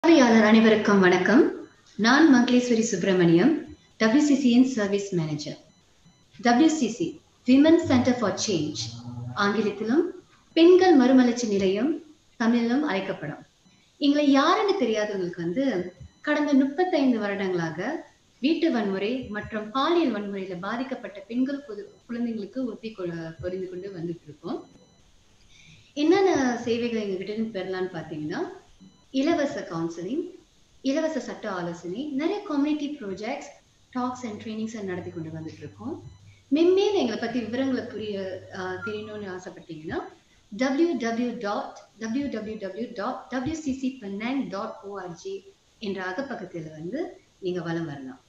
பார்வையாளர் அனைவருக்கும் வணக்கம் நான் மங்களேஸ்வரி சுப்பிரமணியம் WCCயின் service manager WCC women centre for change ஆங்கிலத்திலும் பெண்கள் மறுமலர்ச்சி நிலையம் தமிழிலும் அழைக்கப்படும் எங்களை யாருன்னு தெரியாதவங்களுக்கு வந்து கடந்த முப்பத்தைந்து வருடங்களாக வீட்டு வன்முறை மற்றும் பாலியல் வன்முறையில பாதிக்கப்பட்ட பெண்கள் பொது குழந்தைங்களுக்கு ஒத்தி கொ- புரிந்து கொண்டு வந்துட்டு இருக்கோம் என்னென்ன சேவைகள் எங்ககிட்ட இருந்து பெறலாம்னு பார்த்தீங்கன்னா இலவச கவுன்சிலிங் இலவச சட்ட ஆலோசனை நிறைய community projects talks and trainings நடத்தி கொண்டு வந்துட்டு இருக்கோம் மென்மேல் எங்களை பத்தி விவரங்களை புரிய ஆஹ், தெரியணும்னு ஆசைப்பட்டீங்கன்னா W W dot W W W dot WCC dot ORG என்ற அகப்பக்கத்தில் வந்து நீங்க வலம் வரலாம்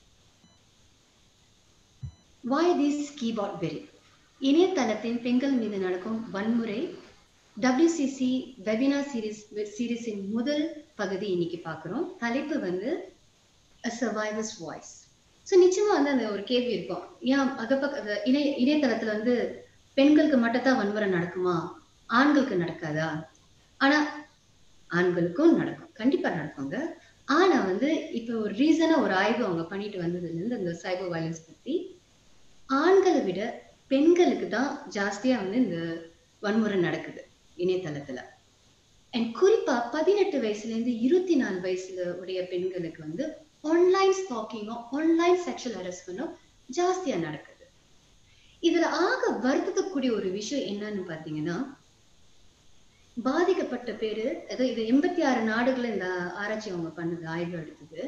வாய் திஸ் கீபோர்ட் பெல் இணையதளத்தின் பெண்கள் மீது நடக்கும் வன்முறை WCC வெபினார் சீரிஸ் சீரிஸின் முதல் பகுதி இன்னைக்கு பார்க்குறோம் தலைப்பு வந்து அ சர்வைவர்ஸ் வாய்ஸ் ஸோ நிச்சயமா வந்து அந்த ஒரு கேள்வி இருக்கும் ஏன் அகப்பக்க அந்த இணைய இணையதளத்துல வந்து பெண்களுக்கு மட்டும்தான் வன்முறை நடக்குமா ஆண்களுக்கு நடக்காதா ஆனா ஆண்களுக்கும் நடக்கும் கண்டிப்பா நடக்குங்க ஆனா வந்து இப்போ ஒரு ரீசனா ஒரு ஆய்வு அவங்க பண்ணிட்டு வந்ததுல இருந்து அந்த சைபர் வயலன்ஸ் பத்தி ஆண்களை விட பெண்களுக்கு தான் ஜாஸ்தியா வந்து இந்த வன்முறை நடக்குது இணையதளத்துல அண்ட் குறிப்பா பதினெட்டு வயசுல இருந்து இருபத்தி நாலு வயசுல உடைய பெண்களுக்கு வந்து ஆன்லைன் ஸ்டாக்கிங்கும் ஆன்லைன் செக்ஷுவல் ஹரஸ்மெண்ட்டும் ஜாஸ்தியா நடக்குது இதுல ஆக வருத்தக்கூடிய ஒரு விஷயம் என்னன்னு பாத்தீங்கன்னா பாதிக்கப்பட்ட பேரு ஏதோ இது எண்பத்தி ஆறு நாடுகள் இந்த ஆராய்ச்சி அவங்க பண்ணது ஆய்வு எடுத்தது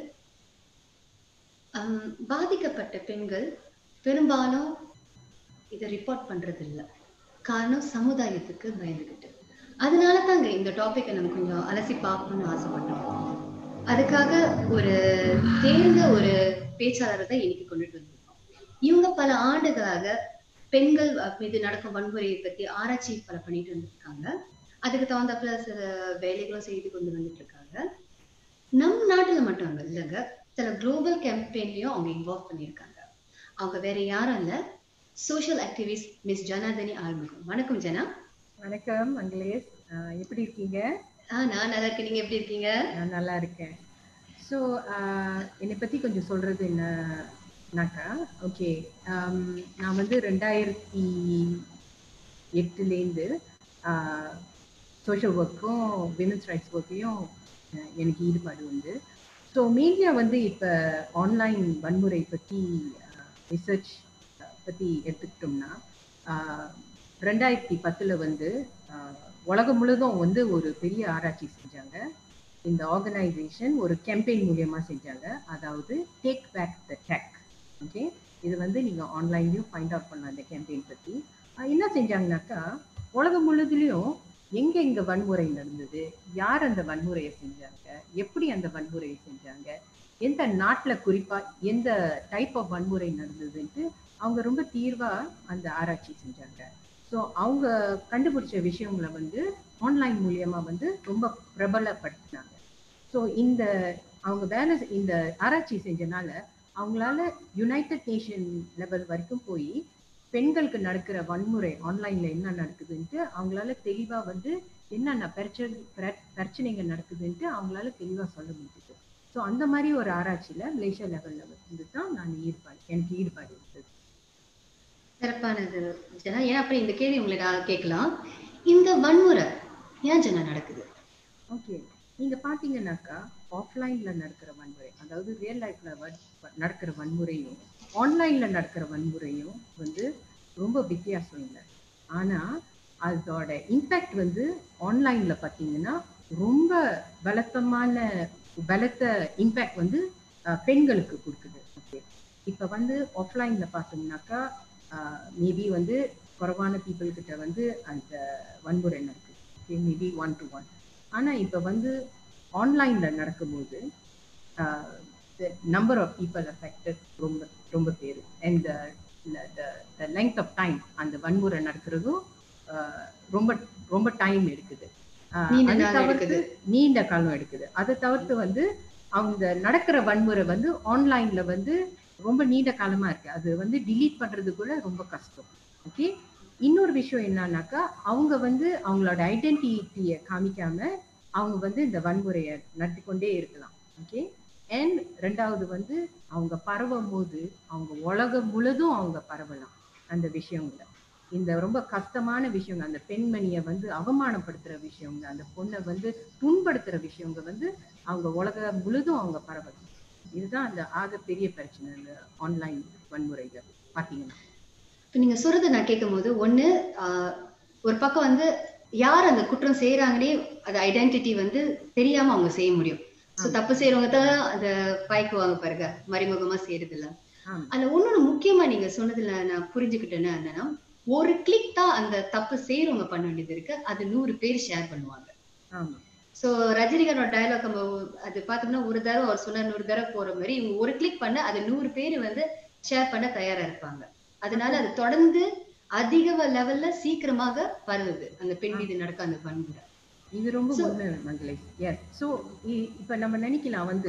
ஹம், பாதிக்கப்பட்ட பெண்கள் பெரும்பாலும் இதை ரிப்போர்ட் பண்றது இல்ல காரணம் சமுதாயத்துக்கு பயந்துகிட்டு அதனால தாங்க இந்த டாபிக்கை நம்ம கொஞ்சம் அலசி பார்க்கணும்னு ஆசைப்பட்டோம் அதுக்காக ஒரு தேர்ந்த ஒரு பேச்சாளரை தான் இன்னைக்கு கொண்டுட்டு வந்திருக்கோம் இவங்க பல ஆண்டுகளாக பெண்கள் மீது நடக்கும் வன்முறையை பத்தி ஆராய்ச்சி பல பண்ணிட்டு வந்திருக்காங்க அதுக்கு தகுந்தாப்புல சில வேலைகளும் செய்து கொண்டு வந்துட்டு இருக்காங்க நம் நாட்டுல மட்டும் அங்க இல்லைங்க சில குளோபல் கேம்பெயின்லயும் அவங்க இன்வால்வ் பண்ணியிருக்காங்க அவங்க வேற யாரும் இல்ல social activist miss Janathani Arumugam வணக்கம் ஜனா வணக்கம் மங்களேஷ் ஆஹ் எப்படி இருக்கீங்க ஆ நான் நல்லா இருக்கேன் நீங்க எப்படி இருக்கீங்க நான் நல்லா இருக்கேன் ஸோ என்னை பற்றி கொஞ்சம் சொல்கிறது என்னன்னாக்கா ஓகே நான் வந்து ரெண்டாயிரத்தி எட்டுலேருந்து சோஷியல் ஒர்க்கும் விமன்ஸ் ரைட்ஸ் ஒர்க்கையும் எனக்கு ஈடுபாடு உண்டு ஸோ மீடியா வந்து இப்போ ஆன்லைன் வன்முறை பற்றி ரிசர்ச் பற்றி எடுத்துக்கிட்டோம்னா ஆஹ், ரெண்டாயிரத்தி பத்தில் வந்து ஆஹ், உலகம் முழுதும் வந்து ஒரு பெரிய ஆராய்ச்சி செஞ்சாங்க இந்த ஆர்கனைசேஷன் ஒரு கேம்பெயின் மூலியமா செஞ்சாங்க அதாவது take back the tech okay இது வந்து நீங்க ஆன்லைன்லயும் ஃபைண்ட் அவுட் பண்ணலாம் இந்த கேம்பெயின் பத்தி ஆஹ் என்ன செஞ்சாங்கனாக்கா உலகம் முழுதுலயும் எங்க எங்க வன்முறை நடந்தது யார் அந்த வன்முறையை செஞ்சாங்க எப்படி அந்த வன்முறையை செஞ்சாங்க எந்த நாட்டுல குறிப்பா எந்த டைப் ஆஃப் வன்முறை நடந்ததுன்ட்டு அவங்க ரொம்ப தீர்வா அந்த ஆராய்ச்சி செஞ்சாங்க ஸோ அவங்க கண்டுபிடிச்ச விஷயங்களை வந்து ஆன்லைன் மூலியமா வந்து ரொம்ப பிரபலப்படுத்தினாங்க ஸோ இந்த அவங்க வேலை செ- இந்த ஆராய்ச்சி செஞ்சனால அவங்களால யுனைடெட் நேஷன் லெவல் வரைக்கும் போய் பெண்களுக்கு நடக்கிற வன்முறை ஆன்லைன்ல என்ன நடக்குதுன்ட்டு அவங்களால தெளிவா வந்து என்னென்ன பிரச்சனை பிர- பிரச்சனைகள் நடக்குதுன்ட்டு அவங்களால தெளிவா சொல்ல முடியுது ஸோ அந்த மாதிரி ஒரு ஆராய்ச்சியில மலேசியா லெவல்ல வந்து தான் நான் ஈடுபாடு எனக்கு ஈடுபாடு இருந்தது சிறப்பானது ஜனா ஏன் அப்படி இந்த கேள்வி உங்களை நான் கேட்கலாம் இந்த வன்முறை ஏன் ஜனா நடக்குது ஓகே நீங்க பாத்தீங்கன்னாக்கா ஆஃப்லைன்ல நடக்கிற வன்முறை அதாவது ரியல் லைஃப்ல நடக்கிற வன்முறையும் ஆன்லைன்ல நடக்கிற வன்முறையும் வந்து ரொம்ப வித்தியாசம் இல்லை ஆனா அதோட இம்பேக்ட் வந்து ஆன்லைன்ல பாத்தீங்கன்னா ரொம்ப பலத்தமான பலத்த இம்பேக்ட் வந்து அஹ், பெண்களுக்கு கொடுக்குது ஓகே இப்ப வந்து ஆஃப்லைன்ல பார்த்தோம்னாக்கா மேபி வந்து குறைவான பீப்புள் கிட்ட வந்து அந்த வன்முறை நடக்குது okay maybe one to one ஆனா இப்ப வந்து ஆன்லைன்ல நடக்கும்போது நம்பர் ஆஃப் பீப்புள் அஃபெக்டட் ரொம்ப ரொம்ப பேரு and the length of time அந்த வன்முறை நடக்கிறதும் ஆஹ், ரொம்ப ரொம்ப டைம் எடுக்குது ஆஹ், நீண்ட அதை நாள் தவிர்த்து எடுக்குது. நீண்ட காலம் எடுக்குது அதை தவிர்த்து வந்து அவங்க நடக்கிற வன்முறை வந்து ஆன்லைன்ல வந்து ரொம்ப நீண்ட காலமா இருக்கு அது வந்து delete பண்றது கூட ரொம்ப கஷ்டம் ஓகே இன்னொரு விஷயம் என்னன்னாக்கா அவங்க வந்து அவங்களோட ஐடென்டிட்டியை காமிக்காம அவங்க வந்து இந்த வன்முறையை நடத்தி கொண்டே இருக்கலாம் ஓகே அண்ட் ரெண்டாவது வந்து அவங்க பரவும் போது அவங்க உலகம் முழுதும் அவங்க பரவலாம் அந்த விஷயங்களை இந்த ரொம்ப கஷ்டமான விஷயங்க அந்த பெண்மணியை வந்து அவமானப்படுத்துற விஷயங்க அந்த பொண்ணை வந்து புண்படுத்துற விஷயங்க வந்து அவங்க உலகம் முழுதும் அவங்க பரவலாம் இதுதான் அந்த ஆகப்பெரிய பிரச்சனை இந்த ஆன்லைன் வன்முறைகள் பாத்தீங்கன்னா இப்ப நீங்க சொல்றதை நான் கேட்கும்போது ஒண்ணு ஆஹ், ஒரு பக்கம் வந்து யார் அந்த குற்றம் செய்யறாங்கன்னே அது ஐடென்டிட்டி வந்து தெரியாம அவங்க செய்ய முடியும் சோ தப்பு செய்யறவங்க தான் அந்த பாய்க்குவாங்க பாருங்க மறைமுகமா செய்யறது இல்ல ஆமா அதுல இன்னொன்னு முக்கியமா நீங்க சொன்னதுல நான் புரிஞ்சுக்கிட்டேன்னா என்னன்னா ஒரு கிளிக் தான் அந்த தப்பு செய்யறவங்க பண்ண வேண்டியது இருக்கு அது நூறு பேர் ஷேர் பண்ணுவாங்க ஆமா சோ ரஜினிகாந்தோட டயலாக் நம்ம அது பார்த்தோம்னா ஒரு தடவை அவர் சொன்னார் நூறு தடவை போற மாதிரி இவங்க ஒரு கிளிக் பண்ண அது நூறு பேர் வந்து ஷேர் பண்ண தயாரா இருப்பாங்க அதனால அது தொடர்ந்து அதிக லெவல்ல சீக்கிரமாக பரவுது அந்த பெண் மீது நடக்க அந்த வன்முறை இது ரொம்ப So- உண்மை மங்களேஷ் எஸ் ஸோ இப்போ நம்ம நினைக்கலாம் வந்து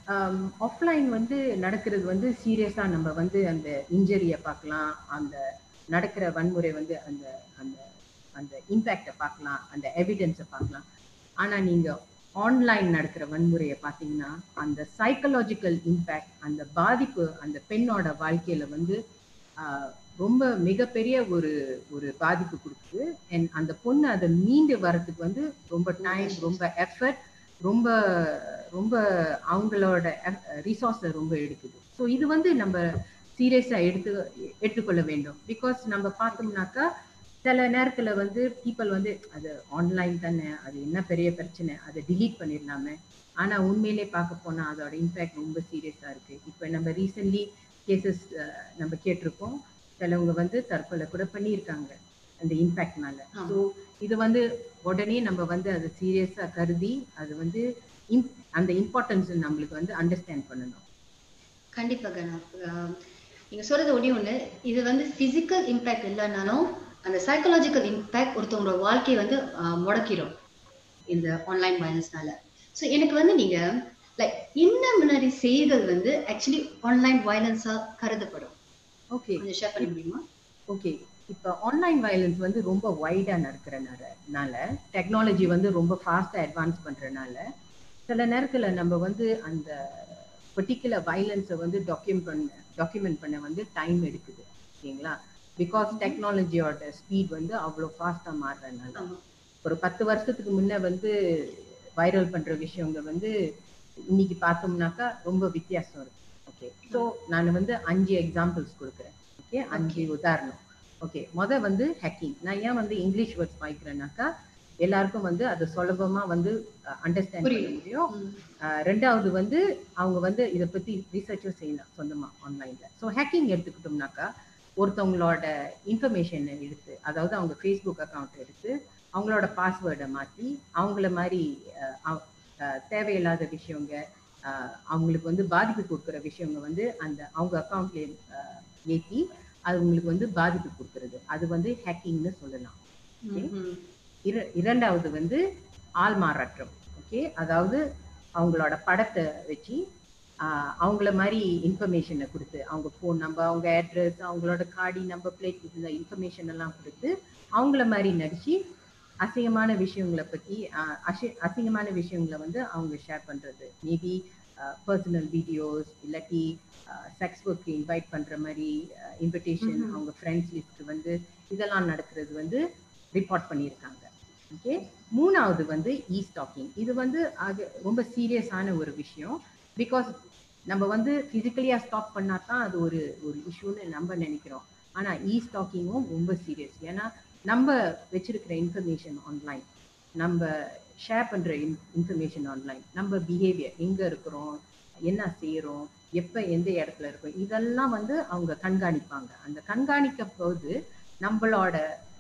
ஆஃப்லைன் வந்து நடக்கிறது வந்து சீரியஸாக நம்ம வந்து அந்த இன்ஜரியை பார்க்கலாம் அந்த நடக்கிற வன்முறை வந்து அந்த அந்த அந்த இம்பேக்டை பார்க்கலாம் அந்த எவிடன்ஸை பார்க்கலாம் ஆனால் நீங்கள் ஆன்லைன் நடக்கிற வன்முறையை பார்த்தீங்கன்னா அந்த சைக்கலாஜிக்கல் இம்பேக்ட் அந்த பாதிப்பு அந்த பெண்ணோட வாழ்க்கையில வந்து ஆஹ், ரொம்ப மிகப்பெரிய ஒரு ஒரு பாதிப்பு கொடுக்குது அண்ட் அந்த பொண்ணு அதை மீண்டு வரதுக்கு வந்து ரொம்ப டைம் ரொம்ப எஃபர்ட் ரொம்ப ரொம்ப அவங்களோட ரிசோர்ஸை ரொம்ப எடுக்குது ஸோ இது வந்து நம்ம சீரியஸாக எடுத்து எடுத்துக்கொள்ள வேண்டும் பிகாஸ் நம்ம பார்த்தோம்னாக்கா சில நேரத்துல வந்து பீப்புள் வந்து அது ஆன்லைன் தானே அது என்ன பெரிய பிரச்சனை அதை delete பண்ணிடலாமே ஆனா உண்மையிலே பார்க்க போனா அதோட இம்பேக்ட் ரொம்ப சீரியஸா இருக்கு இப்போ நம்ம ரீசென்ட்லி கேசஸ் நம்ம கேட்டிருக்கோம் சிலவங்க வந்து தற்கொலை கூட பண்ணியிருக்காங்க அந்த இம்பேக்ட்னால ஆமா. ஸோ இது வந்து உடனே நம்ம வந்து அதை சீரியஸா கருதி அது வந்து im- அந்த இம்பார்ட்டன்ஸ் நம்மளுக்கு வந்து அண்டர்ஸ்டாண்ட் பண்ணணும் கண்டிப்பா கணா ஆஹ் நீங்க சொல்றது ஒண்ணே ஒண்ணு இது வந்து பிசிக்கல் இம்பாக்ட் இல்லைனாலும் அந்த சைக்கலாஜிக்கல் இம்பாக்ட் ஒருத்தவங்களோட வாழ்க்கையை வந்து ஆஹ் முடக்கிடும் இந்த ஆன்லைன் வயலன்ஸ்னால ஸோ எனக்கு வந்து நீங்க லைக் என்ன முன்னாடி செயல்கள் வந்து ஆக்சுவலி ஆன்லைன் வயலன்ஸா கருதப்படும் ஓகே கொஞ்சம் ஷேர் பண்ண முடியுமா ஓகே இப்போ ஆன்லைன் வயலன்ஸ் வந்து ரொம்ப வைடா நடக்கிறனால டெக்னாலஜி வந்து ரொம்ப ஃபாஸ்டா அட்வான்ஸ் பண்றதுனால சில நேரத்துல நம்ம வந்து அந்த பர்டிகுலர் வயலன்ஸை வந்து டாக்குமெண்ட் பண்ண டாக்குமெண்ட் பண்ண வந்து டைம் எடுக்குது ஓகேங்களா பிகாஸ் டெக்னாலஜியோட ஸ்பீட் வந்து அவ்வளோ ஃபாஸ்டா மாறுறதுனால ஆமா ஒரு பத்து வருஷத்துக்கு முன்ன வந்து வைரல் பண்ற விஷயங்க வந்து இன்னைக்கு பார்த்தோம்னாக்கா ரொம்ப வித்தியாசம் இருக்கு ஓகே ஸோ நான் வந்து அஞ்சு எக்ஸாம்பிள்ஸ் கொடுக்குறேன் ஓகே அஞ்சு உதாரணம் ஓகே முத வந்து ஹேக்கிங் நான் ஏன் வந்து இங்கிலீஷ் வேர்ட்ஸ் வாய்க்கிறேன்னாக்கா எல்லாருக்கும் வந்து அது சுலபமா வந்து அண்டர்ஸ்டாண்ட் பண்ண புரியும். முடியும் ம். அஹ் ரெண்டாவது வந்து அவங்க வந்து இதை பத்தி ரிசர்ச்சும் செய்யலாம் சொந்தமா ஆன்லைன்ல ஸோ ஹேக்கிங் எடுத்துக்கிட்டோம்னாக்கா ஒருத்தவங்களோட இன்ஃபர்மேஷன் எடுத்து அதாவது அவங்க ஃபேஸ்புக் அக்கௌண்ட் எடுத்து அவங்களோட பாஸ்வேர்டை மாற்றி அவங்கள மாதிரி அஹ், அவ- அஹ், தேவையில்லாத விஷயங்க அஹ், அவங்களுக்கு வந்து பாதிப்பு கொடுக்குற விஷயங்க வந்து அந்த அவங்க அக்கௌண்ட்ல ஏற்றி அது உங்களுக்கு வந்து பாதிப்பு கொடுக்கறது அது வந்து ஹேக்கிங்னு சொல்லலாம் ம், ம். இர இரண்டாவது வந்து ஆள் மாறாட்டம் ஓகே அதாவது அவங்களோட படத்தை வச்சு ஆஹ், அவங்கள மாதிரி இன்ஃபர்மேஷனை கொடுத்து அவங்க ஃபோன் நம்பர் அவங்க அட்ரஸ் அவங்களோட காடி நம்பர் பிளேட் இந்த இன்ஃபர்மேஷன் எல்லாம் கொடுத்து அவங்கள மாதிரி நடிச்சு அசிங்கமான விஷயங்களை பற்றி அசிங்கமான விஷயங்களை வந்து அவங்க ஷேர் பண்ணுறது மேபி பர்சனல் வீடியோஸ் இல்லாட்டி செக்ஸ் ஒர்க்கு இன்வைட் பண்ணுற மாதிரி இன்விடேஷன் ம்ஹும். அவங்க ஃப்ரெண்ட்ஸ் லிஸ்ட் வந்து இதெல்லாம் நடக்கிறது வந்து ரிப்போர்ட் பண்ணியிருக்காங்க ஓகே மூணாவது வந்து இ ஸ்டாக்கிங் இது வந்து அது ரொம்ப சீரியஸான ஒரு விஷயம் பிகாஸ் நம்ம வந்து ஃபிசிக்கலியாக ஸ்டாக் பண்ணா தான் அது ஒரு ஒரு இஷ்யூன்னு நம்ம நினைக்கிறோம் ஆனால் இ ஸ்டாக்கிங்கும் ரொம்ப சீரியஸ் ஏன்னா நம்ம வச்சிருக்கிற இன்ஃபர்மேஷன் ஆன்லைன் நம்ம ஷேர் பண்ணுற இன் இன்ஃபர்மேஷன் ஆன்லைன் நம்ம பிஹேவியர் எங்கே இருக்கிறோம் என்ன செய்கிறோம் எப்போ எந்த இடத்துல இருக்கோம் இதெல்லாம் வந்து அவங்க கண்காணிப்பாங்க அந்த கண்காணிக்க போது நம்மளோட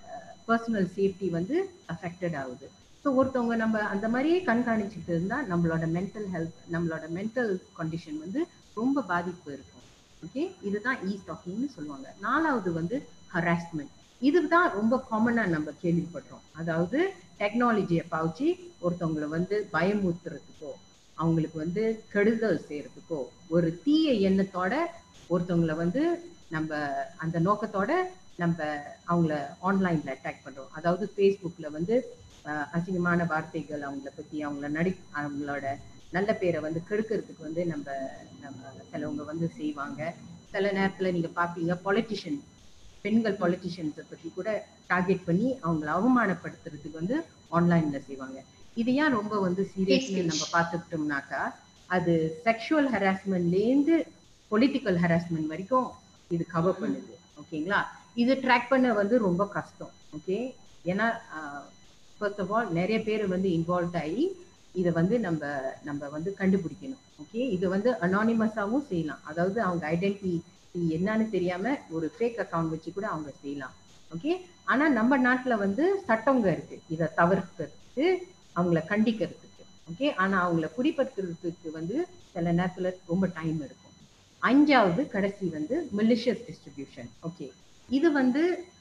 பர்சனல் சேஃப்டி வந்து அஃபெக்டட் ஆகுது ஸோ ஒருத்தவங்க நம்ம அந்த மாதிரியே கண்காணிச்சுட்டு இருந்தால் நம்மளோட மென்டல் ஹெல்த் நம்மளோட மென்டல் கண்டிஷன் வந்து ரொம்ப பாதிப்பு இருக்கும் ஓகே இதுதான் இ ஸ்டாக்கிங்னு சொல்லுவாங்க நாலாவது வந்து ஹராஸ்மெண்ட் இதுதான் ரொம்ப காமனாக நம்ம கேள்விப்படுறோம் அதாவது டெக்னாலஜியை பாவிச்சு ஒருத்தவங்களை வந்து பயமுறுத்துறதுக்கோ அவங்களுக்கு வந்து கெடுதல் செய்யறதுக்கோ ஒரு தீய எண்ணத்தோட ஒருத்தவங்களை வந்து நம்ம அந்த நோக்கத்தோட நம்ம அவங்கள ஆன்லைன்ல அட்டாக் பண்றோம் அதாவது ஃபேஸ்புக்ல வந்து அஹ், அசிங்கமான வார்த்தைகள் அவங்கள பத்தி அவங்கள நடி அவங்களோட நல்ல பேரை வந்து கெடுக்கிறதுக்கு வந்து நம்ம நம்ம சிலவங்க வந்து செய்வாங்க சில நேரத்துல நீங்க பாப்பீங்க பொலிட்டிஷியன் பெண்கள் பொலிட்டிஷியன்ஸை பத்தி கூட டார்கெட் பண்ணி அவங்கள அவமானப்படுத்துறதுக்கு வந்து ஆன்லைன்ல செய்வாங்க இது ஏன் ரொம்ப வந்து சீரியஸ்லி speech. நம்ம பார்த்துக்கிட்டோம்னாக்கா அது செக்ஷுவல் ஹராஸ்மெண்ட்லேருந்து பொலிட்டிக்கல் ஹராஸ்மெண்ட் வரைக்கும் இது கவர் பண்ணுது ஓகேங்களா இது ட்ராக் பண்ண வந்து ரொம்ப கஷ்டம் ஓகே ஏன்னா ஃபர்ஸ்ட் ஆஃப் ஆல் நிறைய பேர் வந்து இன்வால்வ் ஆகி இதை வந்து நம்ம நம்ம வந்து கண்டுபிடிக்கணும் ஓகே இது வந்து அனானிமஸாகவும் செய்யலாம் அதாவது அவங்க ஐடென்டிட்டி என்னன்னு தெரியாம ஒரு ஃபேக் அக்கவுண்ட் வச்சு கூட அவங்க செய்யலாம் ஓகே ஆனா நம்ம நாட்டுல வந்து சட்டங்க இருக்கு இதை தவிர்க்கிறதுக்கு அவங்கள கண்டிக்கிறதுக்கு ஓகே ஆனா அவங்கள குறிப்படுத்துறதுக்கு வந்து சில நேரத்துல ரொம்ப டைம் எடுக்கும் அஞ்சாவது கடைசி வந்து மிலிஷியஸ் டிஸ்ட்ரிபியூஷன் ஓகே இது வந்து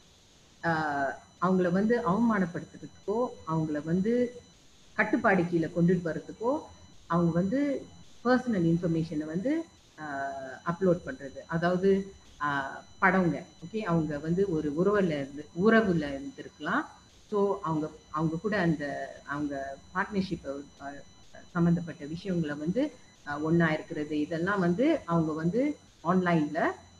ஆஹ், அவங்கள வந்து அவமானப்படுத்துறதுக்கோ அவங்கள வந்து கட்டுப்பாடு கீழே கொண்டுட்டு வர்றதுக்கோ அவங்க வந்து பர்சனல் இன்ஃபர்மேஷனை வந்து அப்லோட் பண்றது அதாவது ஆஹ், படங்க ஓகே அவங்க வந்து ஒரு உறவுல இருந்து உறவுல இருந்திருக்கலாம் ஸோ அவங்க அவங்க கூட அந்த அவங்க பார்ட்னர்ஷிப் சம்மந்தப்பட்ட விஷயங்களை வந்து ஆஹ், ஒண்ணா இருக்கிறது இதெல்லாம் வந்து அவங்க வந்து ஆன்லைன்ல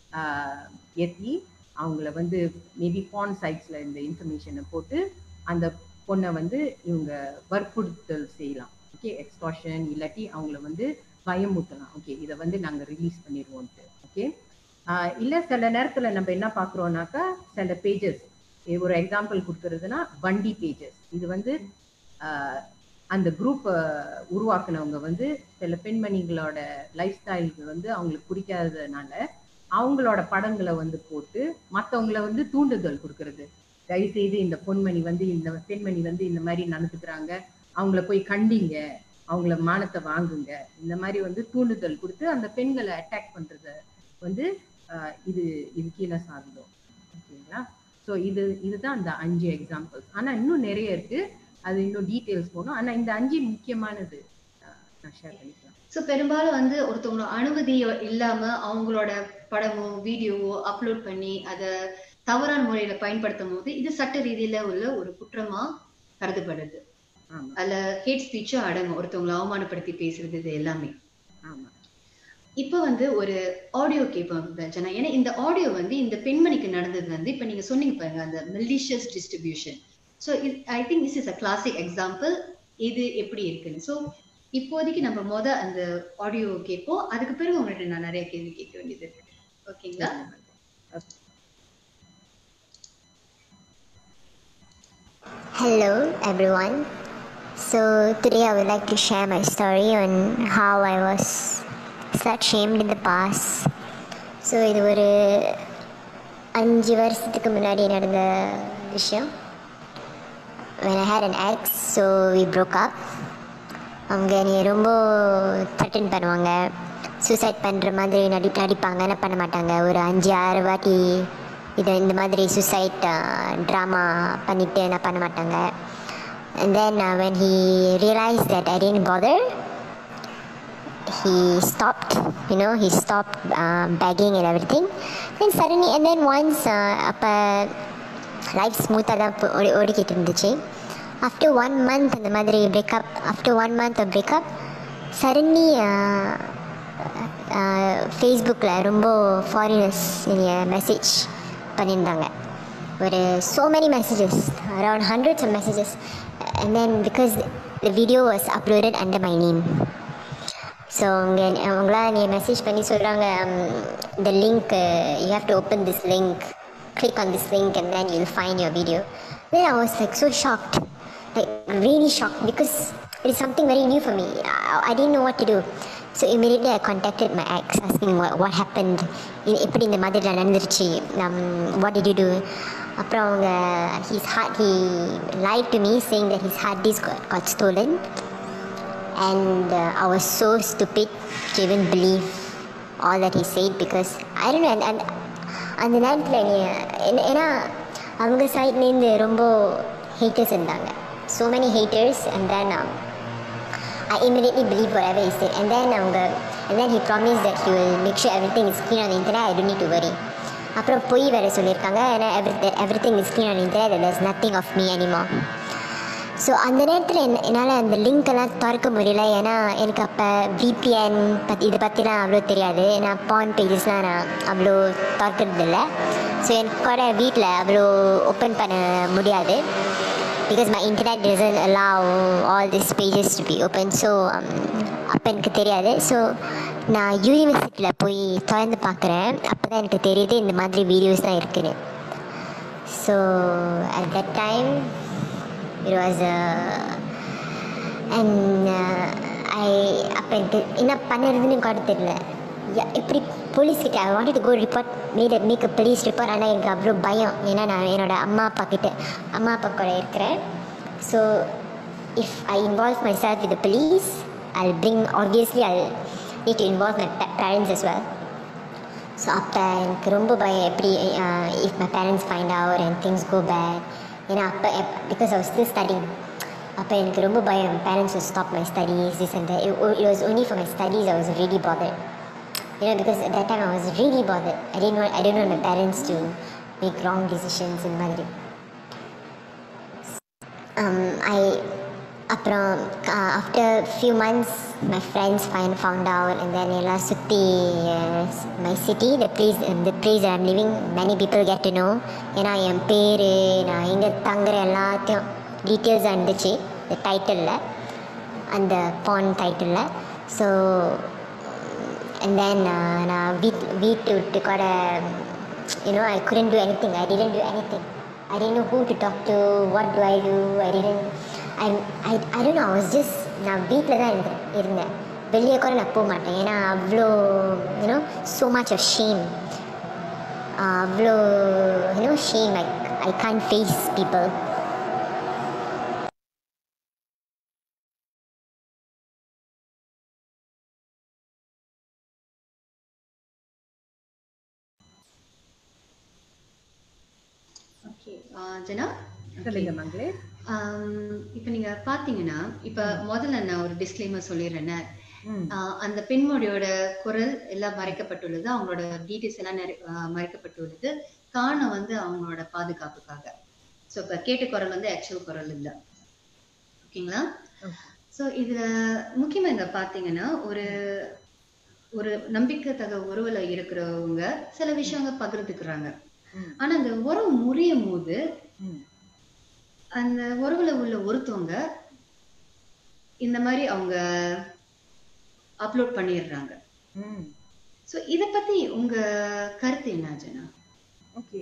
ஏற்றி அவங்கள வந்து மேபி பான் சைட்ஸ்ல இந்த இன்ஃபர்மேஷனை போட்டு அந்த பொண்ணை வந்து இவங்க வற்புறுத்தல் செய்யலாம் ஓகே எக்ஸ்டார்ஷன் இல்லாட்டி அவங்கள வந்து பயமுறுத்தலாம் ஓகே இதை வந்து நாங்க ரிலீஸ் பண்ணிடுவோம்ட்டு ஓகே இல்ல சில நேரத்துல நம்ம என்ன பாக்குறோம்னாக்கா சில பேஜஸ் ஒரு எக்ஸாம்பிள் கொடுக்கறதுனா வண்டி பேஜஸ் இது வந்து ஆஹ், அந்த குரூப் உருவாக்குனவங்க வந்து சில பெண்மணிகளோட லைஃப் ஸ்டைலுக்கு வந்து அவங்களுக்கு பிடிக்காததுனால அவங்களோட படங்களை வந்து போட்டு மத்தவங்கள வந்து தூண்டுதல் கொடுக்கறது தயவு செய்து இந்த பொன்மணி வந்து இந்த பெண்மணி வந்து இந்த மாதிரி நடந்துக்கிறாங்க அவங்கள போய் கண்டிங்க அவங்கள மானத்தை வாங்குங்க இந்த மாதிரி வந்து தூண்டுதல் கொடுத்து அந்த பெண்களை அட்டாக் பண்றத வந்து ஆஹ், இது இது கீழே சார்ந்தோம் ஓகேங்களா ஸோ இது இதுதான் அந்த அஞ்சு எக்ஸாம்பிள்ஸ் ஆனா இன்னும் நிறைய இருக்கு அது இன்னும் டீட்டெயில்ஸ் போகணும் ஆனா இந்த அஞ்சு முக்கியமானது ஆஹ், நான் ஷேர் பண்ணிக்கலாம் ஸோ பெரும்பாலும் வந்து ஒருத்தவங்களோட அனுமதி இல்லாம அவங்களோட படமோ வீடியோவோ அப்லோட் பண்ணி அதை தவறான முறையில பயன்படுத்தும் போது இது சட்ட ரீதியில உள்ள ஒரு குற்றமா கருதப்படுது ஆமா அதுல ஹேட் ஸ்பீச்சும் அடங்கும் ஒருத்தவங்களை அவமானப்படுத்தி பேசுறது இது எல்லாமே ஆமா இப்போ வந்து ஒரு ஆடியோ கேட்போம் ஜனா ஏன்னா இந்த ஆடியோ வந்து இந்த பெண்மணிக்கு நடந்தது வந்து இப்போ நீங்க சொன்னீங்க பாருங்க அந்த malicious distribution so I think this is a classic example இது எப்படி இருக்குன்னு ஸோ இப்போதைக்கு நம்ம மொத அந்த ஆடியோ கேட்போம் அதுக்கு பிறகு உங்கள்கிட்ட நான் நிறைய கேள்வி கேட்க வேண்டியது இருக்கு ஓகேங்களா Hello everyone. So today I would like to share my story on how I was slut shamed in the past. So இது ஒரு அஞ்சு வருஷத்துக்கு முன்னாடி நடந்த விஷயம் when I had an ex so we broke up அவங்க நீ ரொம்ப த்ரெட்டன் பண்ணுவாங்க சூசைட் பண்ணுற மாதிரி நடி நடிப்பாங்க என்ன பண்ண மாட்டாங்க ஒரு அஞ்சு ஆறு வாட்டி இதை இந்த மாதிரி சூசைட் ட்ராமா பண்ணிட்டு என்ன பண்ண மாட்டாங்க and then uh, when he realized that I didn't bother he stopped you know he stopped uh, begging and everything then suddenly and then once uh, அப்போ லைஃப் ஸ்மூத்தாக தான் போ- ஓடி ஓடிக்கிட்டு இருந்துச்சு ஆஃப்டர் ஒன் மந்த் அந்த மாதிரி breakup after one month of breakup suddenly ஃபேஸ்புக்கில் ரொம்ப ஃபாரினர்ஸ் மெசேஜ் பண்ணியிருந்தாங்க ஒரு so many messages around hundreds of messages and then because the video was uploaded under my name so அவங்க அவங்களா நீ மெசேஜ் பண்ணி சொல்கிறாங்க இந்த link you have to open this link click on this link and then you'll find your video then i was like so shocked like really shocked because it is something very new for me i, I didn't know what to do so immediately i contacted my ex asking what, what happened இ- எப்படி இந்த மாதிரி நடந்துருச்சு um, what did you do அப்புறம் அவங்க his heart he lied to me saying that his hard disk got, got stolen and uh, I was so stupid to even believe all that he said because I don't know and, and அந்த நேரத்தில் நீ என்ன- ஏன்னா அவங்க சைட்லேருந்து ரொம்ப haters இருந்தாங்க so many haters and then um, I immediately believed whatever he said and then அவங்க and then he promised that he will make sure everything is clean on the internet I don't need to worry அப்புறம் பொய் வேறு சொல்லியிருக்காங்க ஏன்னா every everything is clean on the internet and there's nothing of me anymore so அந்த நேரத்தில் என் என்னால் அந்த link எல்லாம் திறக்க முடியல ஏன்னா எனக்கு அப்போ விபிஎன் பற்றி இதை பற்றிலாம் அவ்வளோ தெரியாது நான் பான் பேஜஸ்லாம் நான் அவ்வளோ திறக்கிறது இல்லை ஸோ எனக்கு கூட வீட்டில் அவ்வளோ ஓப்பன் பண்ண முடியாது because my internet doesn't allow all this pages to be open so அப்போ எனக்கு தெரியாது ஸோ நான் யூனிவர்சிட்டியில் போய் திறந்து பார்க்குறேன் அப்போ தான் எனக்கு தெரியுது இந்த மாதிரி வீடியோஸ் தான் இருக்குன்னு so at that time it was and I அப்போ எனக்கு என்ன பண்ணுறதுன்னு கூட தெரியல யா- எப்படி போலீஸ்கிட்ட I wanted go report made make a police report ஆனால் எனக்கு அவ்வளோ பயம் ஏன்னா நான் என்னோட அம்மா அப்பா கிட்ட அம்மா அப்பா கூட இருக்கிறேன் so if I involve myself with police I bring obviously I need to involve my pa- parents as well so அப்போ எனக்கு ரொம்ப பயம் எப்படி if my parents find out and things go bad ஏன்னா அப்போ because I was still studying அப்போ எனக்கு ரொம்ப பயம் parents will stop my studies this and that it, it was only for my studies I was really bothered you know because at that time I was really bothered I didn't want I didn't want my parents to make wrong decisions இந்த மாதிரி um, I அப்புறம் after few months my friends fine found out and then எல்லாம் சுற்றி my city the place இந்த place I'm living many people get to know ஏன்னா என் பேர் நான் எங்கே தங்குற எல்லாத்தையும் டீட்டெயில்ஸாக இருந்துச்சு இந்த டைட்டிலில் அந்த பான் டைட்டிலில் ஸோ அண்ட் தென் நான் வீட் வீட்டு விட்டு கூட you know I couldn't do anything I didn't do anything I didn't know who to talk to what do I do I didn't I I, I don't know I was just நான் வீட்டில் தான் இருந்தேன் இருந்தேன் வெளியே கூட நான் போக மாட்டேன் ஏன்னா அவ்வளோ you know so much of shame அவ்வளோ you know shame like I can't face people okay Jana சொல்லுங்க மங்களே இப்போ நீங்க பாத்தீங்கன்னா இப்ப முதல்ல நான் ஒரு டிஸ்க்ளைமர் சொல்லிடுறேன்னு ம் ஆஹ் அந்த பெண்மொழியோட குரல் எல்லாம் மறைக்கப்பட்டுள்ளது அவங்களோட டீட்டெயில்ஸ் எல்லாம் நிறை- ஆஹ் மறைக்கப்பட்டுள்ளது காரணம் வந்து அவங்களோட பாதுகாப்புக்காக ஸோ இப்போ கேட்ட குரல் வந்து ஆக்சுவல் குரல் இல்லை ஓகேங்களா Okay. ஸோ இதுல முக்கியமா இங்க பாத்தீங்கன்னா ஒரு ஒரு நம்பிக்கைத்தக உறவுல இருக்கிறவங்க சில விஷயங்கள் பகிர்ந்துக்கிறாங்க ம். ஆனா அந்த உறவு முறியும் போது ம் அந்த உறவுல உள்ள ஒருத்தவங்க இந்த மாதிரி அவங்க அப்லோட் பண்ணிடுறாங்க ம் சோ இத பத்தி உங்க கருத்து என்ன ஜனா ஓகே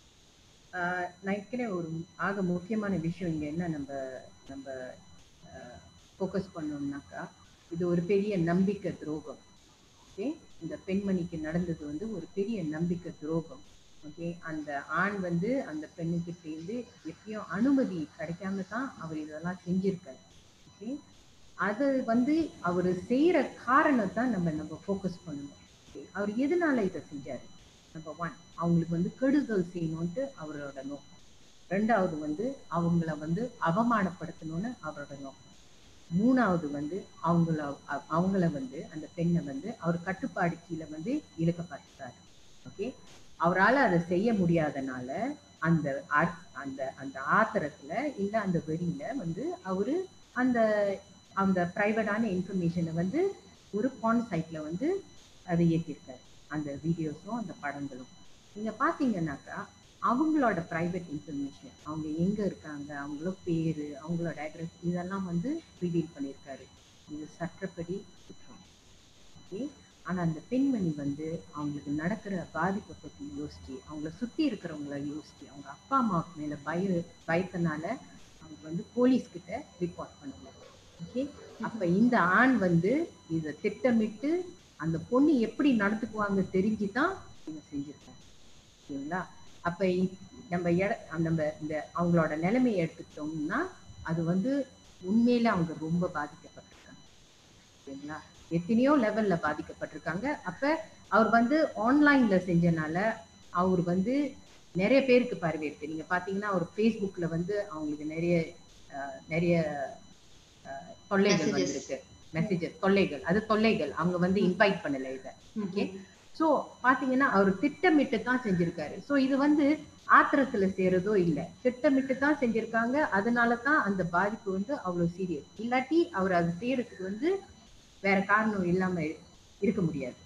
நான் இருக்கிற ஒரு ஆக முக்கியமான விஷயம் இங்கே என்ன நம்ம நம்ம ஃபோக்கஸ் பண்ணோம்னாக்கா இது ஒரு பெரிய நம்பிக்கை துரோகம் ஓகே இந்த பெண்மணிக்கு நடந்தது வந்து ஒரு பெரிய நம்பிக்கை துரோகம் ஓகே அந்த ஆண் வந்து அந்த பெண்ணுக்கிட்டேருந்து எப்பயும் அனுமதி கிடைக்காம தான் அவர் இதெல்லாம் செஞ்சிருக்காரு ஓகே அது வந்து அவர் செய்யற காரணம் தான் நம்ம நம்ம ஃபோக்கஸ் பண்ணணும் Okay, அவர் எதனால இதை செஞ்சாரு நம்பர் ஒன் அவங்களுக்கு வந்து கெடுதல் செய்யணும்ட்டு அவரோட நோக்கம் ரெண்டாவது வந்து அவங்கள வந்து அவமானப்படுத்தணும்னு அவரோட நோக்கம் மூணாவது வந்து அவங்கள அ- அவங்கள வந்து அந்த பெண்ணை வந்து அவர் கட்டுப்பாடு கீழே வந்து இழுக்கப்படுத்தாரு ஓகே அவரால் அதை செய்ய முடியாதனால அந்த ஆத்- அந்த அந்த ஆத்திரத்துல இல்ல அந்த வெறியில வந்து அவரு அந்த அந்த ப்ரைவேட்டான இன்ஃபர்மேஷனை வந்து ஒரு பான் சைட்ல வந்து அதை ஏற்றிருக்காரு அந்த வீடியோஸும் அந்த படங்களும் நீங்க பாத்தீங்கன்னாக்கா அவங்களோட ப்ரைவேட் இன்ஃபர்மேஷன் அவங்க எங்க இருக்காங்க அவங்களோட பேரு அவங்களோட அட்ரஸ் இதெல்லாம் வந்து ரிவீல் பண்ணியிருக்காரு இது சட்டப்படி குற்றம் ஓகே ஆனா அந்த பெண்மணி வந்து அவங்களுக்கு நடக்கிற பாதிப்பை பத்தி யோசிச்சு அவங்கள சுத்தி இருக்கிறவங்கள யோசிச்சு அவங்க அப்பா அம்மாவுக்கு மேல பய பயத்தினால அவங்க வந்து போலீஸ் கிட்ட ரிப்போர்ட் பண்ணல ஓகே அப்ப இந்த ஆண் வந்து இதை திட்டமிட்டு அந்த பொண்ணு எப்படி நடந்துக்குவாங்க தெரிஞ்சுதான் இவங்க செஞ்சிருக்காங்க ஓகேங்களா அப்ப இ- நம்ம எட நம்ம இந்த அவங்களோட நிலைமையை எடுத்துக்கிட்டோம்னா அது வந்து உண்மையில அவங்க ரொம்ப பாதிக்கப்பட்டிருக்காங்க ஓகேங்களா எத்தனையோ லெவல்ல பாதிக்கப்பட்டிருக்காங்க அப்ப அவர் வந்து ஆன்லைன்ல செஞ்சனால அவர் வந்து நிறைய பேருக்கு பரவேற்று நீங்க பாத்தீங்கன்னா அவர் ஃபேஸ்புக்ல வந்து அவங்களுக்கு நிறைய அஹ், நிறைய அஹ், தொல்லைகள் Messages. வந்திருக்கு மெசேஜஸ் தொல்லைகள் அது தொல்லைகள் அவங்க வந்து இன்வைட் பண்ணல இதை ஓகே ஸோ பாத்தீங்கன்னா அவர் திட்டமிட்டு தான் செஞ்சிருக்காரு ஸோ இது வந்து ஆத்திரத்துல செய்யறதோ இல்ல திட்டமிட்டு தான் செஞ்சிருக்காங்க அதனால தான் அந்த பாதிப்பு வந்து அவ்வளவு சீரியஸ் இல்லாட்டி அவர் அது செய்யறதுக்கு வந்து வேற காரணம் இல்லாம இருக்க முடியாது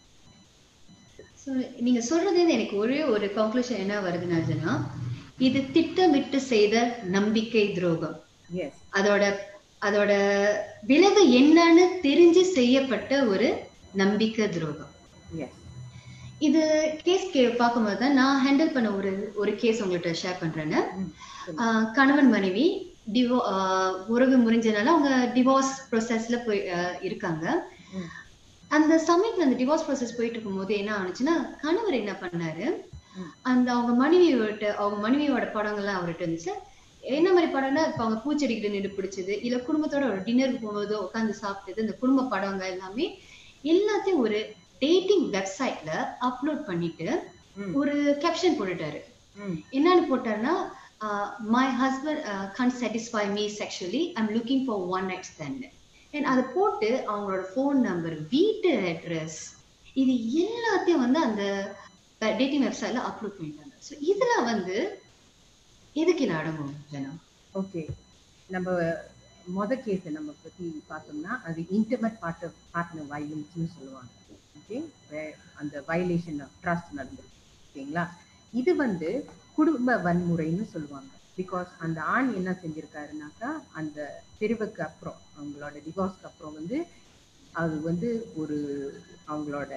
ஸோ நீங்க சொல்றது எனக்கு ஒரே ஒரு கன்க்ளூஷன் என்ன வருதுன்னா இது திட்டமிட்டு செய்த நம்பிக்கை துரோகம் எஸ் அதோட அதோட விளைவு என்னன்னு தெரிஞ்சு செய்யப்பட்ட ஒரு நம்பிக்கை துரோகம் எஸ் இது கேஸ் கே பார்க்கும்போது தான் நான் ஹேண்டில் பண்ண ஒரு ஒரு கேஸ் உங்கள்கிட்ட ஷேர் பண்றேன்னு ஆஹ் கணவன் மனைவி டிவோ ஆஹ் உறவு முறிஞ்சனால அவங்க டிவோர்ஸ் ப்ரொசஸ்ல போய் ஆஹ் இருக்காங்க ம். அந்த சமயத்துல அந்த டிவோர்ஸ் ப்ராசஸ் போயிட்டு இருக்கும்போது என்ன ஆனுச்சுன்னா கணவர் என்ன பண்ணாரு ம். அந்த அவங்க மனைவியோட அவங்க மனைவியோட படங்கள்லாம் அவர்கிட்ட இருந்துச்சு என்ன மாதிரி படம்னா இப்ப அவங்க பூச்செடிக்கிட்ட நின்று பிடிச்சது இல்ல குடும்பத்தோட ஒரு டின்னருக்கு போகும்போது உட்காந்து சாப்பிட்டது இந்த குடும்ப படங்க எல்லாமே எல்லாத்தையும் ஒரு டேட்டிங் வெப்சைட்ல அப்லோட் பண்ணிட்டு ம். ஒரு கேப்ஷன் போட்டுட்டாரு ம் என்னன்னு போட்டாருன்னா my husband can satisfy me sexually I'm looking for one night stand and அதை போட்டு அவங்களோட ஃபோன் நம்பர் வீட்டு அட்ரஸ் இது எல்லாத்தையும் வந்து அந்த டேட்டிங் வெப்சைட்ல அப்லோட் பண்ணிட்டாங்க ஸோ இதுல வந்து எதுக்கு இது அடங்கும் ஜனா ஓகே நம்ம மொத கேஸ் நம்ம பத்தி பார்த்தோம்னா அது இன்டர்மெட் பார்ட்னர் பார்ட்னர் வயலன்ஸ்னு சொல்லுவாங்க ஓகே அந்த வயலேஷன் ஆஃப் ட்ரஸ்ட் நடந்திருக்கு ஓகேங்களா இது வந்து குடும்ப வன்முறைன்னு சொல்லுவாங்க பிகாஸ் அந்த ஆண் என்ன செஞ்சிருக்காருனாக்கா அந்த பிரிவுக்கு அப்புறம் அவங்களோட டிவோர்ஸ்க்கு அப்புறம் வந்து அது வந்து ஒரு அவங்களோட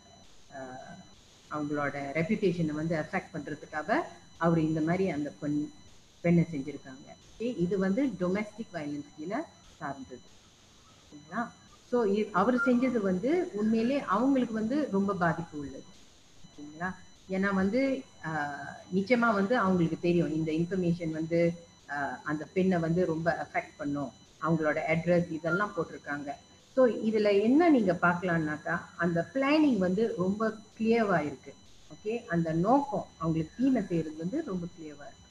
ஆஹ், அவங்களோட ரெப்யூட்டேஷனை வந்து அஃபெக்ட் பண்றதுக்காக அவர் இந்த மாதிரி அந்த பெண் பெண்ணை செஞ்சிருக்காங்க Okay, இது வந்து டொமெஸ்டிக் வயலன்ஸ் கீழே சார்ந்தது சரிங்களா ஸோ அவர் செஞ்சது வந்து உண்மையிலே அவங்களுக்கு வந்து ரொம்ப பாதிப்பு உள்ளது ஓகேங்களா ஏன்னா வந்து ஆஹ், நிச்சயமா வந்து அவங்களுக்கு தெரியும் இந்த இன்ஃபர்மேஷன் வந்து ஆஹ், அந்த பெண்ணை வந்து ரொம்ப அஃபெக்ட் பண்ணும் அவங்களோட அட்ரஸ் இதெல்லாம் போட்டிருக்காங்க ஸோ இதுல என்ன நீங்க பார்க்கலாம்னாக்கா அந்த பிளானிங் வந்து ரொம்ப கிளியர்வா இருக்கு ஓகே அந்த நோக்கம் அவங்களுக்கு தீமை செய்யறது வந்து ரொம்ப கிளியர்வா இருக்கு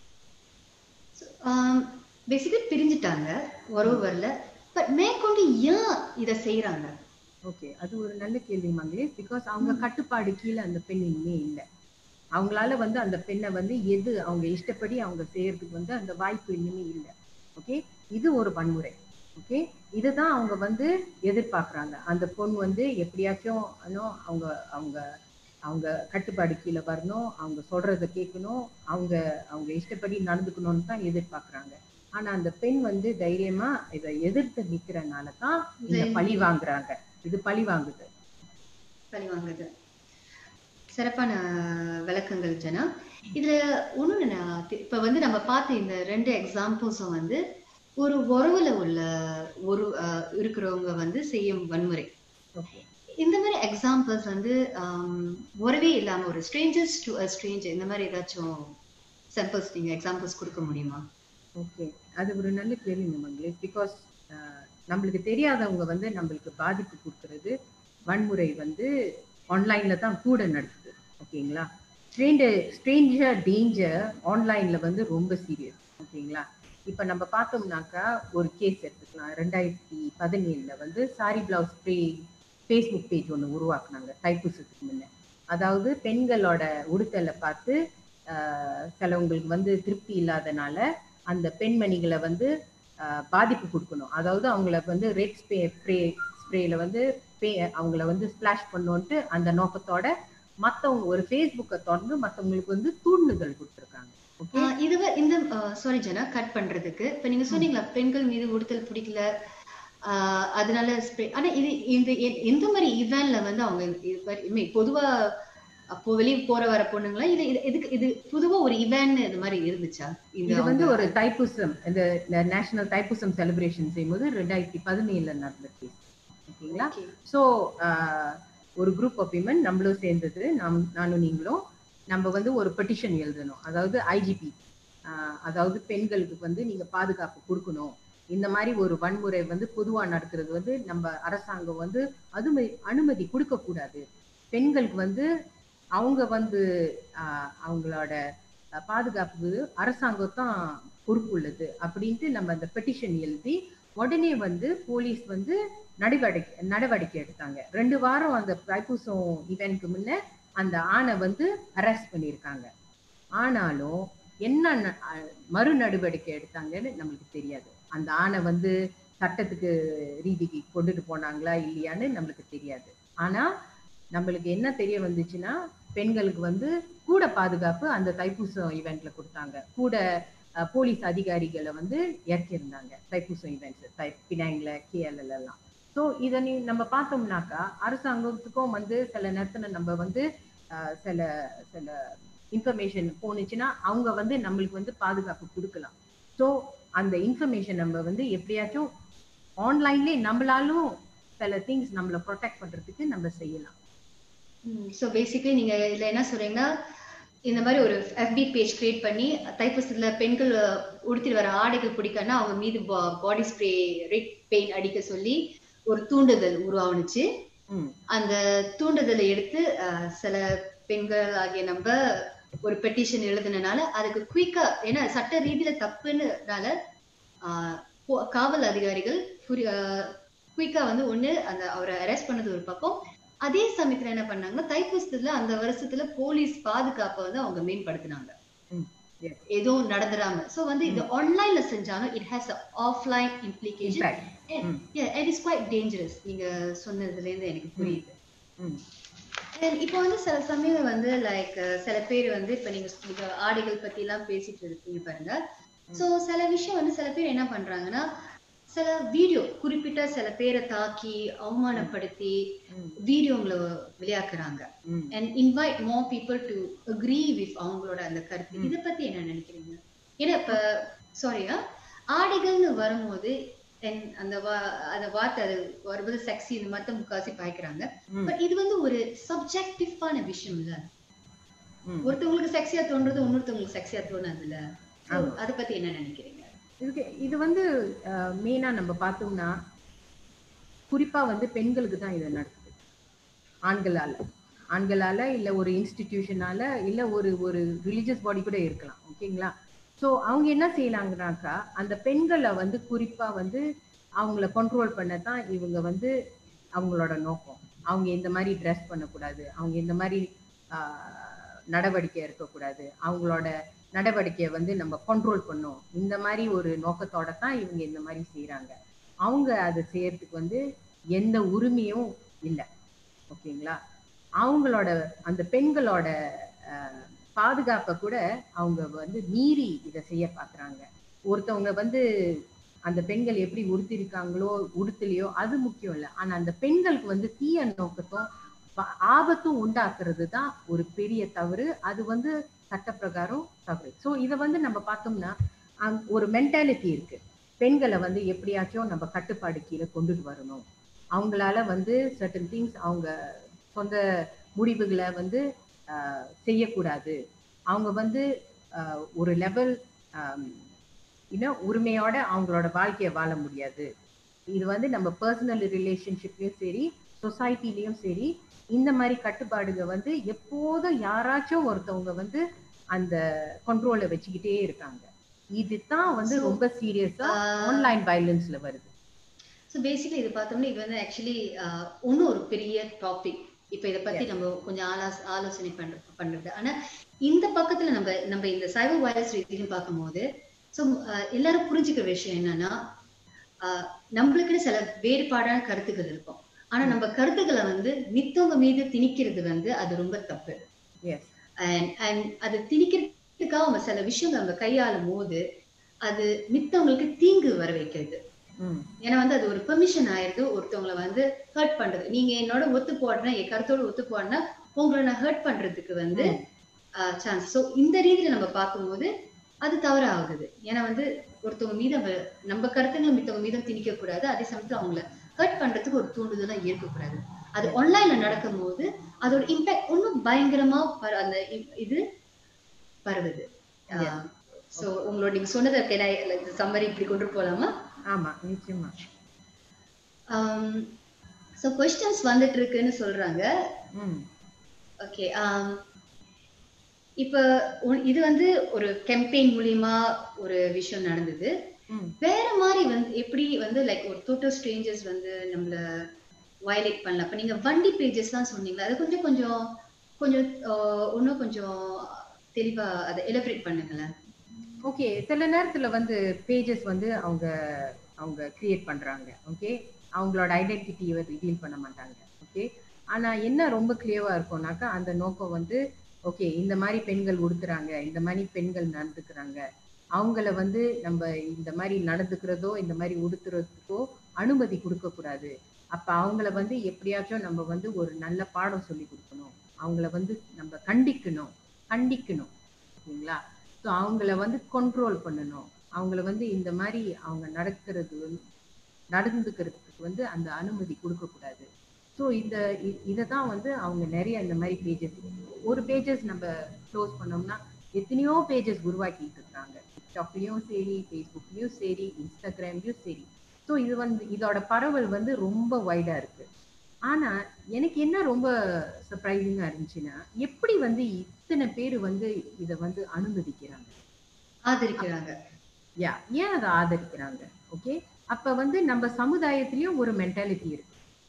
பேசிக்கலி பிரிஞ்சுட்டாங்க உறவு வரல பட் மேற்கொண்டு ஏன் இதை செய்யறாங்க ஓகே அது ஒரு நல்ல கேள்வி மங்களேஷ் பிகாஸ் அவங்க கட்டுப்பாடு கீழே அந்த பெண் இனிமே இல்லை அவங்களால வந்து அந்த பெண்ணை வந்து எது அவங்க இஷ்டப்படி அவங்க செய்யறதுக்கு வந்து அந்த வாய்ப்பு இனிமே இல்லை ஓகே இது ஒரு வன்முறை ஓகே இதுதான் அவங்க வந்து எதிர்பார்க்கறாங்க அந்த பொண்ணு வந்து எப்படியாச்சும் இன்னும் அவங்க அவங்க அவங்க கட்டுப்பாடு கீழே வரணும் அவங்க சொல்றத கேட்கணும் அவங்க அவங்க இஷ்டப்படி நடந்துக்கணும்னு தான் எதிர்பார்க்கறாங்க ஆனா அந்த பெண் வந்து தைரியமா இதை எதிர்த்து நிக்கிறனால தான் இந்த பழி வாங்குறாங்க இது பழி வாங்குது பழி வாங்குது சிறப்பான விளக்கங்கள் ஜனா இதுல ஒண்ணு நான் தி- இப்ப வந்து நம்ம பார்த்த இந்த ரெண்டு எக்ஸாம்பிள்ஸும் வந்து ஒரு உறவுல உள்ள ஒரு அஹ், இருக்கிறவங்க வந்து செய்யும் வன்முறை ஓகே இந்த மாதிரி எக்ஸாம்பிள்ஸ் வந்து ஆம், உறவே இல்லாம ஒரு ஸ்ட்ரேஞ்சர்ஸ் டு அ ஸ்ட்ரேஞ்சர் இந்த மாதிரி ஏதாச்சும் சாம்பிள்ஸ் நீங்க எக்ஸாம்பிள்ஸ் கொடுக்க முடியுமா ஓகே அது ஒரு நல்ல கேள்விங்க மங்களேஷ் பிகாஸ் நம்மளுக்கு தெரியாதவங்க வந்து நம்மளுக்கு பாதிப்பு கொடுக்கறது வன்முறை வந்து ஆன்லைன்ல தான் கூட நடக்குது ஓகேங்களா ஸ்ட்ரேஞ்சர் ஸ்ட்ரேஞ்சர் டேஞ்சர் ஆன்லைன்ல வந்து ரொம்ப சீரியஸ் ஓகேங்களா இப்போ நம்ம பார்த்தோம்னாக்கா ஒரு கேஸ் எடுத்துக்கலாம் ரெண்டாயிரத்தி பதினேழுல வந்து சாரி பிளவுஸ் பே ஃபேஸ்புக் பேஜ் ஒன்று உருவாக்குனாங்க தைப்பூசத்துக்கு முன்ன அதாவது பெண்களோட உடுத்தலை பார்த்து ஆஹ், சிலவங்களுக்கு வந்து திருப்தி இல்லாதனால அந்த பெண்மணிகளை வந்து ஆஹ், பாதிப்பு கொடுக்கணும் அதாவது அவங்கள வந்து ரெட் ஸ்ப்ரே ஸ்ப்ரே ஸ்ப்ரேல வந்து பே அவங்கள வந்து ஸ்பிளாஷ் பண்ணோன்ட்டு அந்த நோக்கத்தோட மத்தவங்க ஒரு ஃபேஸ்புக்கை தொடர்ந்து மத்தவங்களுக்கு வந்து தூண்டுதல் கொடுத்துருக்காங்க ஓகே ஆஹ் இதுவ இந்த சாரி ஜனா கட் பண்றதுக்கு இப்ப நீங்க சொன்னீங்களா பெண்கள் மீது உடுத்தல் பிடிக்கல ஆஹ் அதனால spray- ஆனா இது இந்த எ- எந்த மாதிரி இவென்ட்ல வந்து அவங்க இது மாதிரி- I mean, பொதுவா அப்போ வெளிய போற வர பொண்ணுங்களா இது இது இதுக்கு இது பொதுவா ஒரு இவென்ட் இது மாதிரி இருந்துச்சா இந்த இது வந்து அவங்க- ஒரு தைப்பூசம் இந்த நேஷனல் தைப்பூசம் செலிப்ரேஷன் செய்யும்போது ரெண்டாயிரத்தி பதினேழுல நடந்த கேஸ் ஓகேங்களா Okay. ஸோ ஒரு குரூப் ஆஃப் விமன் நம்மளும் சேர்ந்தது நாம் நானும் நீங்களும் நம்ம வந்து ஒரு பெட்டிஷன் எழுதணும் அதாவது ஐஜிபி அதாவது பெண்களுக்கு வந்து நீங்க பாதுகாப்பு கொடுக்கணும் இந்த மாதிரி ஒரு வன்முறை வந்து பொதுவா நடக்கிறது வந்து நம்ம அரசாங்கம் வந்து அதுமை அனுமதி கொடுக்க கூடாது பெண்களுக்கு வந்து அவங்க வந்து ஆஹ், அவங்களோட அஹ், பாதுகாப்புக்கு அரசாங்கம் தான் பொறுப்பு உள்ளது அப்படின்ட்டு நம்ம அந்த பெட்டிஷன் எழுதி உடனே வந்து போலீஸ் வந்து நடவடிக்கை நடவடிக்கை எடுத்தாங்க ரெண்டு வாரம் அந்த தைப்பூசம் ஈவெண்ட்க்கு முன்ன அந்த ஆணை வந்து அரெஸ்ட் பண்ணியிருக்காங்க ஆனாலும் என்ன ந- அஹ் மறு நடவடிக்கை எடுத்தாங்கன்னு நம்மளுக்கு தெரியாது அந்த ஆணை வந்து சட்டத்துக்கு ரீதிக்கு கொண்டுட்டு போனாங்களா இல்லையான்னு நம்மளுக்கு தெரியாது ஆனா நம்மளுக்கு என்ன தெரிய வந்துச்சுன்னா பெண்களுக்கு வந்து கூட பாதுகாப்பு அந்த தைப்பூசம் ஈவெண்ட்ல கொடுத்தாங்க கூட அஹ், போலீஸ் அதிகாரிகளை வந்து இறக்கியிருந்தாங்க தைப்பூசம் ஈவெண்ட்ஸ் தை பினாங்ல கேஎல்எல் எல்லாம் ஸோ இதை நீ நம்ம பார்த்தோம்னாக்கா அரசாங்கத்துக்கும் வந்து சில நேரத்துல நம்ம வந்து அஹ், சில சில இன்ஃபர்மேஷன் போனுச்சுன்னா அவங்க வந்து நம்மளுக்கு வந்து பாதுகாப்பு கொடுக்கலாம் ஸோ அந்த இன்ஃபர்மேஷன் நம்ம வந்து எப்படியாச்சும் ஆன்லைன்லேயே நம்மளாலும் சில திங்ஸ் நம்மளை ப்ரொடெக்ட் பண்றதுக்கு நம்ம செய்யலாம் ஸோ பேசிக்கலி நீங்க இதுல என்ன சொல்றீங்கன்னா இந்த மாதிரி ஒரு எஃபி பேஜ் கிரியேட் பண்ணி தைப்பூசத்துல பெண்கள் அஹ், உடுத்திட்டு வர ஆடைகள் பிடிக்கன்னா அவங்க மீது பாடி ஸ்ப்ரே ரெட் பெயிண்ட் அடிக்க சொல்லி ஒரு தூண்டுதல் உருவானுச்சு ம் அந்த தூண்டுதலை எடுத்து அஹ், சில பெண்கள் ஆகிய நம்ம ஒரு பெட்டிஷன் எழுதுனனால அதுக்கு குயிக்கா ஏன்னா சட்ட ரீதியில தப்புன்னுனால ஆஹ், போ- காவல் அதிகாரிகள் குயிக்கா வந்து ஒண்ணு அந்த அவரை அரெஸ்ட் பண்ணது ஒரு பக்கம் அதே சமயத்துல என்ன பண்ணாங்கன்னா தைப்பூசத்துல அந்த வருஷத்துல போலீஸ் பாதுகாப்பை வந்து அவங்க மேம்படுத்தினாங்க ம், yes. எதுவும் நடந்துடாம சோ வந்து இது ஆன்லைன்ல செஞ்சாலும் it has offline implication Impact. ம். இட் இஸ் குவைட் டேஞ்சரஸ் நீங்க சொன்னதுல இருந்து எனக்கு புரியுது ம் And இப்போ வந்து சில சமயம் வந்து லைக் சில பேர் வந்து இப்ப நீங்க நீங்க ஆடைகள் பத்தி எல்லாம் பேசிட்டு இருக்கீங்க பாருங்க சோ சில விஷயம் வந்து சில பேர் என்ன பண்றாங்கன்னா சில வீடியோ குறிப்பிட்ட சில பேரை தாக்கி அவமானப்படுத்தி ம். வீடியோங்களை வெளியாக்குறாங்க ம் and invite more people to agree with அவங்களோட அந்த கருத்து இத பத்தி என்ன நினைக்கிறீங்க ஏன்னா இப்ப சாரியா ஆடைகள்னு வரும்போது and அந்த வா- அந்த வார்த்தை அது வரும்போது செக்ஸி இந்த மாதிரி தான் முக்காசி பாய்க்கிறாங்க ம். பட் இது வந்து ஒரு சப்ஜெக்டிவான விஷயம் இல்ல ம். ஒருத்தவங்களுக்கு செக்ஸியா தோன்றது இன்னொருத்தவங்களுக்கு செக்ஸியா தோணாது இல்ல ஆமா. அத பத்தி என்ன நினைக்கிறீங்க இதுக்கு இது வந்து மெயினா நம்ம பார்த்தோம்னா குறிப்பா வந்து பெண்களுக்கு தான் இது நடக்குது ஆண்களால ஆண்களால இல்ல ஒரு இன்ஸ்டிடியூஷனால இல்ல ஒரு ஒரு ரிலீஜியஸ் பாடி கூட இருக்கலாம் ஓகேங்களா ஸோ அவங்க என்ன செய்யலாங்கனாக்கா அந்த பெண்களை வந்து குறிப்பா வந்து அவங்கள கண்ட்ரோல் பண்ண தான் இவங்க வந்து அவங்களோட நோக்கம் அவங்க இந்த மாதிரி ட்ரெஸ் பண்ணக்கூடாது அவங்க இந்த மாதிரி ஆஹ், நடவடிக்கை இருக்கக்கூடாது அவங்களோட நடவடிக்கையை வந்து நம்ம கண்ட்ரோல் பண்ணோம் இந்த மாதிரி ஒரு நோக்கத்தோட தான் இவங்க இந்த மாதிரி செய்றாங்க அவங்க அதை செய்யறதுக்கு வந்து எந்த உரிமையும் இல்லை ஓகேங்களா அவங்களோட அந்த பெண்களோட அஹ், பாதுகாப்பை கூட அவங்க வந்து மீறி இதை செய்ய பார்க்கறாங்க ஒருத்தவங்க வந்து அந்த பெண்கள் எப்படி உடுத்திருக்காங்களோ உடுத்தலையோ அது முக்கியம் இல்லை ஆனா அந்த பெண்களுக்கு வந்து தீய நோக்கத்தும் ப- ஆபத்தும் உண்டாக்குறது தான் ஒரு பெரிய தவறு அது வந்து சட்டப்பிரகாரம் தவறு ஸோ இதை வந்து நம்ம பார்த்தோம்னா அங்க ஒரு மென்டாலிட்டி இருக்கு பெண்களை வந்து எப்படியாச்சும் நம்ம கட்டுப்பாடு கீழே கொண்டுட்டு வரணும் அவங்களால வந்து சர்டன் திங்ஸ் அவங்க சொந்த முடிவுகளை வந்து ஆஹ், செய்யக்கூடாது அவங்க வந்து ஆஹ், ஒரு லெவல் இன்னும் உரிமையோட அவங்களோட வாழ்க்கையை வாழ முடியாது இது வந்து நம்ம பர்சனல் ரிலேஷன்ஷிப்லயும் சரி சொசைட்டிலையும் சரி இந்த மாதிரி கட்டுப்பாடுங்க வந்து எப்போதும் யாராச்சும் ஒருத்தவங்க வந்து அந்த கண்ட்ரோலை வச்சுக்கிட்டே இருக்காங்க இதுதான் வந்து So, ரொம்ப சீரியஸா ஆஹ், ஆன்லைன் வயலன்ஸ்ல வருது ஸோ பேசிக்கலி இது பார்த்தோம்னா இது வந்து ஆக்சுவலி இன்னும் ஒரு பெரிய டாபிக் இப்போ இதை பத்தி நம்ம கொஞ்சம் ஆலோஸ் ஆலோசனை பண்ற பண்றது ஆனா இந்த பக்கத்துல நம்ம நம்ம இந்த சைபர் வைரஸ் ரீதியிலும் பார்க்கும்போது ஸோ எல்லாரும் புரிஞ்சுக்கிற விஷயம் என்னன்னா ஆஹ், நம்மளுக்குன்னு சில வேறுபாடான கருத்துக்கள் இருக்கும் ஆனா நம்ம கருத்துக்களை வந்து மித்தவங்க மீது திணிக்கிறது வந்து அது ரொம்ப தப்பு எஸ் அண்ட் அண்ட் அது திணிக்கிறதுக்காக அவங்க சில விஷயங்கள் அவங்க கையாளும் போது அது மித்தவங்களுக்கு தீங்கு வர வைக்கிறது ம் ஏன்னா வந்து அது ஒரு பெர்மிஷன் ஆயிருது ஒருத்தவங்களை வந்து ஹர்ட் பண்றது நீங்க என்னோட ஒத்து போடுறேன் என் கருத்தோட ஒத்து போடுறேன்னா உங்களை நான் ஹர்ட் பண்றதுக்கு வந்து சான்ஸ் ஸோ இந்த ரீதியில நம்ம பார்க்கும்போது அது தவறு ஆகுது ஏன்னா வந்து ஒருத்தவங்க மீது நம்ம நம்ம கருத்துங்களை மித்தவங்க மீதும் திணிக்க கூடாது அதே சமயத்துல அவங்கள ஹர்ட் பண்றதுக்கு ஒரு தூண்டுதலாம் இருக்கக்கூடாது அது ஆன்லைன்ல நடக்கும்போது அதோட இம்பாக்ட் இன்னும் பயங்கரமா பர- அந்த இ- இது பரவுது சோ உங்களோட நீங்க சொன்னதை சம்மரி இப்படி கொண்டு போலாமா ஆமா நிச்சயமா ஸோ கொஸ்டின்ஸ் வந்துட்டு இருக்குன்னு சொல்றாங்க ம் ஓகே இப்போ உ- இது வந்து ஒரு கெம்பெயின் மூலியமா ஒரு விஷயம் நடந்தது ம். வேற மாதிரி வந்து எப்படி வந்து லைக் ஒரு டோட்டல் ஸ்ட்ரேஞ்சர்ஸ் வந்து நம்மள வயலேட் பண்ணல அப்ப நீங்க வண்டி பேஜஸ்லாம் சொன்னீங்களா அது கொஞ்சம் கொஞ்சம் கொஞ்சம் ஆஹ், இன்னும் கொஞ்சம் தெளிவா அதை எலபரேட் பண்ணுங்களேன் ஓகே சில நேரத்துல வந்து பேஜஸ் வந்து அவங்க அவங்க கிரியேட் பண்றாங்க ஓகே அவங்களோட ஐடென்டிட்டியை ரிவீல் பண்ண மாட்டாங்க ஓகே ஆனா என்ன ரொம்ப கிளியரா இருக்கும்னாக்கா அந்த நோக்கம் வந்து ஓகே இந்த மாதிரி பெண்கள் உடுத்துறாங்க இந்த மாதிரி பெண்கள் நடந்துக்கிறாங்க அவங்கள வந்து நம்ம இந்த மாதிரி நடந்துக்கிறதோ இந்த மாதிரி உடுத்துறதுக்கோ அனுமதி கொடுக்க கூடாது அப்ப அவங்கள வந்து எப்படியாச்சும் நம்ம வந்து ஒரு நல்ல பாடம் சொல்லி கொடுக்கணும் அவங்கள வந்து நம்ம கண்டிக்கணும் கண்டிக்கணும் ஓகேங்களா ஸோ அவங்கள வந்து கண்ட்ரோல் பண்ணணும் அவங்கள வந்து இந்த மாதிரி அவங்க நடக்கிறது வந்து நடந்துக்கிறதுக்கு வந்து அந்த அனுமதி கொடுக்கக்கூடாது ஸோ இந்த இதை தான் வந்து அவங்க நிறைய இந்த மாதிரி பேஜஸ் ஒரு பேஜஸ் நம்ம க்ளோஸ் பண்ணோம்னா எத்தனையோ பேஜஸ் உருவாக்கிட்டு இருக்காங்க டிக்டாக்லயும் சரி ஃபேஸ்புக்லயும் சரி இன்ஸ்டாகிராம்லயும் சரி ஸோ இது வந்து இதோட பரவல் வந்து ரொம்ப வைடா இருக்கு ஆனா எனக்கு என்ன ரொம்ப சர்ப்ரைசிங்கா இருந்துச்சுன்னா எப்படி வந்து இத்தனை பேர் வந்து இதை வந்து அனுமதிக்கிறாங்க ஆதரிக்கிறாங்க யா ஏன் அதை ஆதரிக்கிறாங்க ஓகே அப்ப வந்து நம்ம சமுதாயத்திலயும் ஒரு மென்டாலிட்டி இருக்கு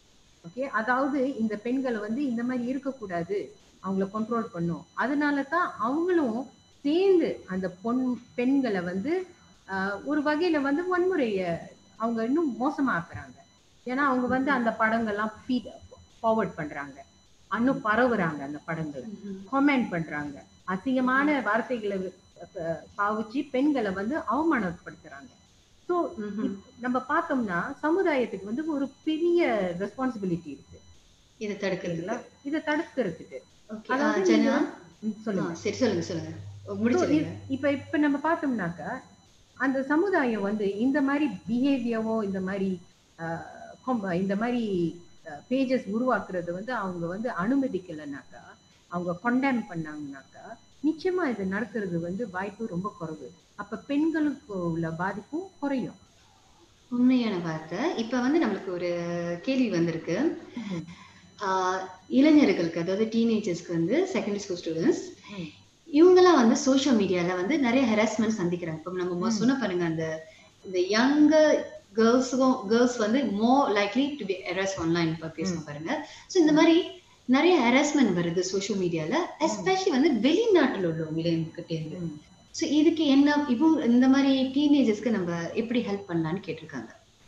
ஓகே அதாவது இந்த பெண்கள் வந்து இந்த மாதிரி இருக்கக்கூடாது அவங்கள கண்ட்ரோல் பண்ணும் அதனால தான் அவங்களும் சேர்ந்து அந்த பொன் பெண்களை வந்து ஆஹ், ஒரு வகையில வந்து வன்முறைய அவங்க இன்னும் மோசமா ஆக்குறாங்க ஏன்னா அவங்க வந்து அந்த படங்கள்லாம் ஃபீட் ஃபார்வர்ட் பண்றாங்க இன்னும் பரவுறாங்க அந்த படங்களை கமெண்ட் பண்றாங்க அசிங்கமான வார்த்தைகளை அஹ், பாவிச்சு பெண்களை வந்து அவமானப்படுத்துறாங்க ஸோ ம்ஹும். நம்ம பார்த்தோம்னா சமுதாயத்துக்கு வந்து ஒரு பெரிய ரெஸ்பான்சிபிலிட்டி இருக்கு இதை தடுக்கிறதுல இதை தடுக்கிறதுக்கு ஓகே அதாவது ஜனா ம், சொல்லுங்க சரி சொல்லுங்க சொல்லுங்க So, முடிச்சிருங்க இ- இப்ப இப்ப நம்ம பார்த்தோம்னாக்கா அந்த சமுதாயம் வந்து இந்த மாதிரி பிஹேவியரோ இந்த மாதிரி ஆஹ், com- இந்த மாதிரி பேஜஸ் உருவாக்குறது வந்து அவங்க வந்து அனுமதிக்கலைனாக்கா அவங்க கொண்டேம் பண்ணாங்கனாக்கா நிச்சயமா இது நடக்கிறது வந்து வாய்ப்பு ரொம்ப குறைவு அப்ப பெண்களுக்கு உள்ள பாதிப்பும் குறையும் உண்மையான வார்த்தை இப்ப வந்து நம்மளுக்கு ஒரு கேள்வி வந்திருக்கு ம்ஹும். ஆஹ் இளைஞர்களுக்கு அதாவது டீனேஜர்ஸ்க்கு வந்து செகண்டரி ஸ்கூல் ஸ்டூடெண்ட்ஸ் ம். இவங்கெல்லாம் வந்து சோஷியல் மீடியால வந்து நிறைய ஹெராஸ்மெண்ட் சந்திக்கிறாங்க இப்போ நம்ம மொ- சொன்ன பாருங்க அந்த இந்த யங்க கேர்ள்ஸுக்கும் கேர்ள்ஸ் வந்து more likely to be harass online இப்போ பேசணும் பாருங்க ஸோ இந்த மாதிரி நிறைய ஹெராஸ்மெண்ட் வருது சோஷியல் மீடியால எஸ்பெஷலி வந்து வெளிநாட்டுல உள்ளவங்க இளைஞர்கிட்ட இருந்து ம். ஸோ இதுக்கு என்ன இவங்க இந்த மாதிரி டீனேஜர்ஸ்க்கு நம்ம எப்படி ஹெல்ப் பண்ணலாம்னு கேட்டிருக்காங்க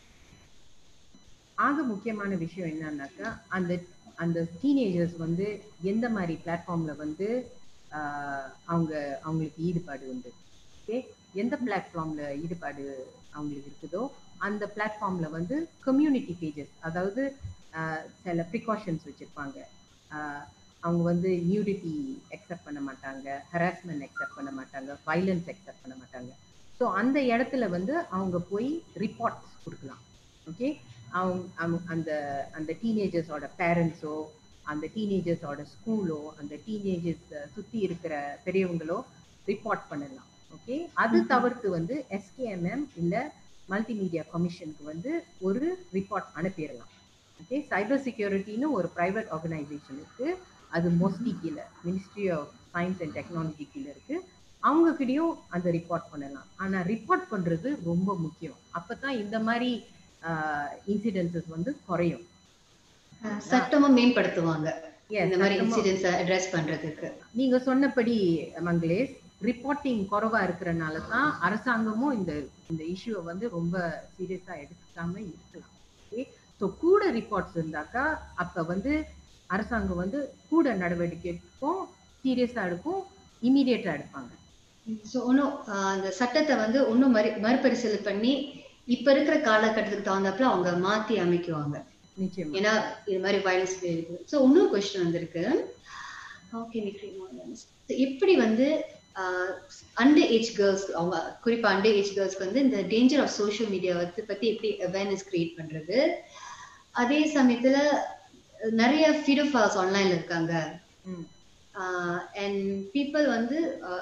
ஆக முக்கியமான விஷயம் என்னன்னாக்கா அந்த அந்த டீனேஜர்ஸ் வந்து எந்த மாதிரி பிளாட்ஃபார்ம்ல வந்து ஆஹ், அவங்க அவங்களுக்கு ஈடுபாடு உண்டு ஓகே எந்த பிளாட்ஃபார்ம்ல ஈடுபாடு அவங்களுக்கு இருக்குதோ அந்த பிளாட்ஃபார்ம்ல வந்து கம்யூனிட்டி பேஜஸ் அதாவது ஆஹ், சில ப்ரிகாஷன்ஸ் வச்சிருப்பாங்க ஆஹ், அவங்க வந்து நியூடிட்டி அக்செப்ட் பண்ண மாட்டாங்க ஹராஸ்மெண்ட் அக்செப்ட் பண்ண மாட்டாங்க வைலன்ஸ் அக்செப்ட் பண்ண மாட்டாங்க ஸோ அந்த இடத்துல வந்து அவங்க போய் ரிப்போர்ட்ஸ் கொடுக்கலாம் ஓகே அவங்க அவங்க- அந்த அந்த டீனேஜர்ஸோட பேரண்ட்ஸோ அந்த டீனேஜர்ஸோட ஸ்கூலோ அந்த டீனேஜர்ஸ் சுற்றி இருக்கிற பெரியவங்களோ ரிப்போர்ட் பண்ணலாம் ஓகே அது ம்ஹும். தவிர்த்து வந்து எஸ்கேஎம்எம் இல்லை மல்டிமீடியா கமிஷனுக்கு வந்து ஒரு ரிப்போர்ட் அனுப்பிடலாம் ஓகே சைபர் செக்யூரிட்டின்னு ஒரு ப்ரைவேட் ஆர்கனைசேஷன் இருக்கு அது மோஸ்ட்லி கீழே ministry of science and technology கீழே இருக்கு அவங்க கிட்டயும் அந்த ரிப்போர்ட் பண்ணலாம் ஆனா ரிப்போர்ட் பண்றது ரொம்ப முக்கியம் அப்பதான் இந்த மாதிரி இன்சிடென்சஸ் வந்து குறையும் அஹ் சட்டமும் மேம்படுத்துவாங்க Yes, இந்த மாதிரி சட்டமா- இன்சிடென்ட்ஸ் அட்ரஸ் பண்றதுக்கு நீங்க சொன்னபடி மங்களேஷ் ரிப்போர்ட்டிங் குறைவா இருக்கிறனால தான் அரசாங்கமும் இந்த இந்த இஷ்யூவை வந்து ரொம்ப சீரியஸா எடுத்துக்காம இருக்கலாம் ஓகே ஸோ கூட ரிப்போர்ட்ஸ் இருந்தாக்கா அப்ப வந்து அரசாங்கம் வந்து கூட நடவடிக்கை எடுக்கும் சீரியஸா எடுக்கும் இமீடியட்டா எடுப்பாங்க ஸோ இன்னும் அந்த சட்டத்தை வந்து இன்னும் மறு மறுபரிசீலனை பண்ணி இப்ப இருக்கிற காலகட்டத்துக்கு தகுந்தாப்புல அவங்க மாத்தி அமைக்குவாங்க நிச்சயமா ஏன்னா இது மாதிரி வயலன்ஸ் இருக்கு ஸோ இன்னொரு கொஸ்டின் வந்திருக்கு ஓகே எப்படி வந்து அண்டர் ஏஜ் கேர்ள்ஸ் அவங்க குறிப்பா அண்டர் ஏஜ் கேர்ள்ஸ்க்கு வந்து இந்த டேஞ்சர் ஆஃப் சோஷியல் மீடியா பத்தி எப்படி அவேர்னஸ் கிரியேட் பண்றது அதே சமயத்துல நிறைய ஃபீடோஃபால்ஸ் ஆன்லைன்ல இருக்காங்க ம். அண்ட் பீப்புள் வந்து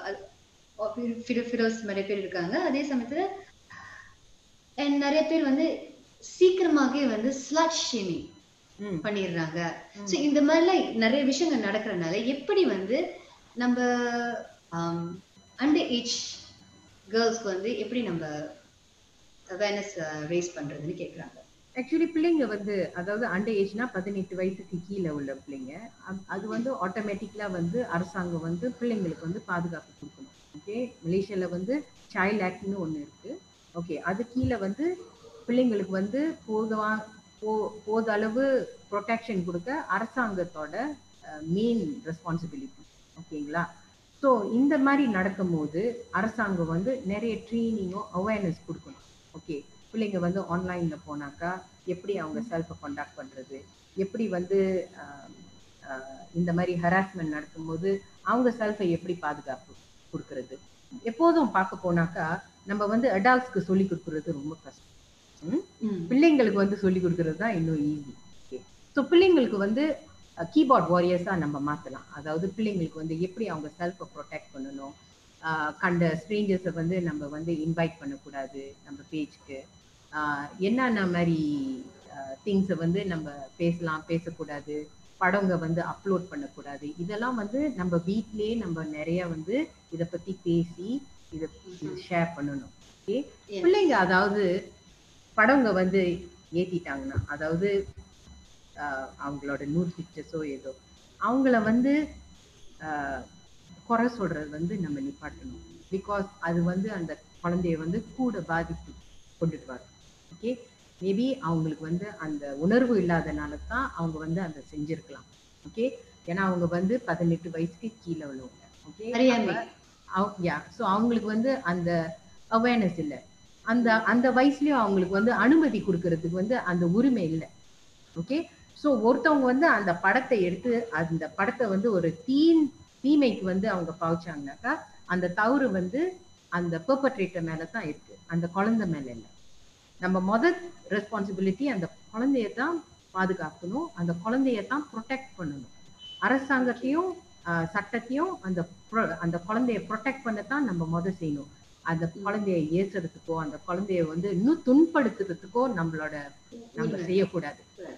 ஃபிடோஸ் நிறைய பேர் இருக்காங்க அதே சமயத்துல அண்ட் நிறைய பேர் வந்து சீக்கிரமாகவே வந்து ஸ்லட் ஷேமிங் ம். பண்ணிடுறாங்க ஸோ இந்த மாதிரிலாம் நிறைய விஷயங்கள் நடக்கிறனால எப்படி வந்து நம்ம அண்டர் ஏஜ் கேர்ள்ஸ்க்கு வந்து எப்படி நம்ம அவேர்னஸ் ரேஸ் பண்றதுன்னு கேக்குறாங்க ஆக்சுவலி பிள்ளைங்க வந்து அதாவது அண்டர் ஏஜ்னா பதினெட்டு வயசுக்கு கீழே உள்ள பிள்ளைங்க அப்- அது வந்து ஆட்டோமேட்டிக்கலா வந்து அரசாங்கம் வந்து பிள்ளைங்களுக்கு வந்து பாதுகாப்பு கொடுக்கணும் ஓகே மலேசியால வந்து சைல்ட் ஆக்ட்னு ஒன்று இருக்கு ஓகே அது கீழே வந்து பிள்ளைங்களுக்கு வந்து போதுவா போ போத அளவு ப்ரொடெக்ஷன் கொடுக்க அரசாங்கத்தோட மெயின் ரெஸ்பான்சிபிலிட்டி ஓகேங்களா ஸோ இந்த மாதிரி நடக்கும்போது அரசாங்கம் வந்து நிறைய ட்ரைனிங்கும் அவேர்னஸ் கொடுக்கணும் ஓகே பிள்ளைங்க வந்து ஆன்லைன்ல போனாக்கா எப்படி அவங்க செல்ஃபை கண்டாக்ட் பண்றது எப்படி வந்து ஆஹ், ஆஹ், இந்த மாதிரி ஹராஸ்மெண்ட் நடக்கும்போது அவங்க செல்ஃபை எப்படி பாதுகாப்பு கொடுக்கறது எப்போதும் பார்க்க போனாக்கா நம்ம வந்து அடால்ட்ஸ்க்கு சொல்லி கொடுக்கறது ரொம்ப கஷ்டம் ம்? ம். பிள்ளைங்களுக்கு வந்து சொல்லி கொடுக்கறது தான் இன்னும் ஈஸி ஓகே ஸோ பிள்ளைங்களுக்கு வந்து கீபோர்ட் வாரியர்ஸாக நம்ம மாற்றலாம் அதாவது பிள்ளைங்களுக்கு வந்து எப்படி அவங்க செல்ஃபை ப்ரொடெக்ட் பண்ணணும் ஆஹ் கண்ட ஸ்ட்ரேஞ்சர்ஸை வந்து நம்ம வந்து இன்வைட் பண்ணக்கூடாது நம்ம பேஜ்க்கு என்னென்ன மாதிரி திங்ஸை வந்து நம்ம பேசலாம் பேசக்கூடாது படங்க வந்து அப்லோட் பண்ணக்கூடாது இதெல்லாம் வந்து நம்ம வீட்லயே நம்ம நிறைய வந்து இதை பத்தி பேசி இதை ஷேர் பண்ணணும் ஓகே Yes. பிள்ளைங்க அதாவது படங்க வந்து ஏத்திட்டாங்கன்னா அதாவது ஆஹ் அவங்களோட நூறு பிக்சர்ஸோ ஏதோ அவங்கள வந்து ஆஹ் குறை சொல்றது வந்து நம்ம நிப்பாட்டணும் பிகாஸ் அது வந்து அந்த குழந்தைய வந்து கூட பாதிப்பு கொண்டுட்டு வரும் ஓகே மேபி அவங்களுக்கு வந்து அந்த உணர்வு இல்லாதனால தான் அவங்க வந்து அதை செஞ்சிருக்கலாம் ஓகே ஏன்னா அவங்க வந்து பதினெட்டு வயசுக்கு கீழே உள்ளவங்க ஓகே அறியாமை. யா ஸோ அவங்களுக்கு வந்து அந்த அவேர்னஸ் இல்லை அந்த அந்த வயசுலயும் அவங்களுக்கு வந்து அனுமதி கொடுக்கறதுக்கு வந்து அந்த உரிமை இல்லை ஓகே ஸோ ஒருத்தவங்க வந்து அந்த படத்தை எடுத்து அந்த படத்தை வந்து ஒரு தீன் தீமைக்கு வந்து அவங்க பாவிச்சாங்கனாக்கா அந்த தவறு வந்து அந்த பெர்பட்ரேட்டர் மேல தான் இருக்கு அந்த குழந்தை மேல இல்லை நம்ம முதல் ரெஸ்பான்சிபிலிட்டி அந்த குழந்தைய தான் பாதுகாக்கணும் அந்த குழந்தைய தான் ப்ரொடெக்ட் பண்ணணும் அரசாங்கத்தையும் ஆஹ், சட்டத்தையும் அந்த pro- அந்த குழந்தைய ப்ரொடெக்ட் பண்ண தான் நம்ம முதல் செய்யணும் அந்த குழந்தைய ஏசுறதுக்கோ அந்த குழந்தைய வந்து இன்னும் துன்படுத்துறதுக்கோ நம்மளோட நம்ம செய்யக்கூடாது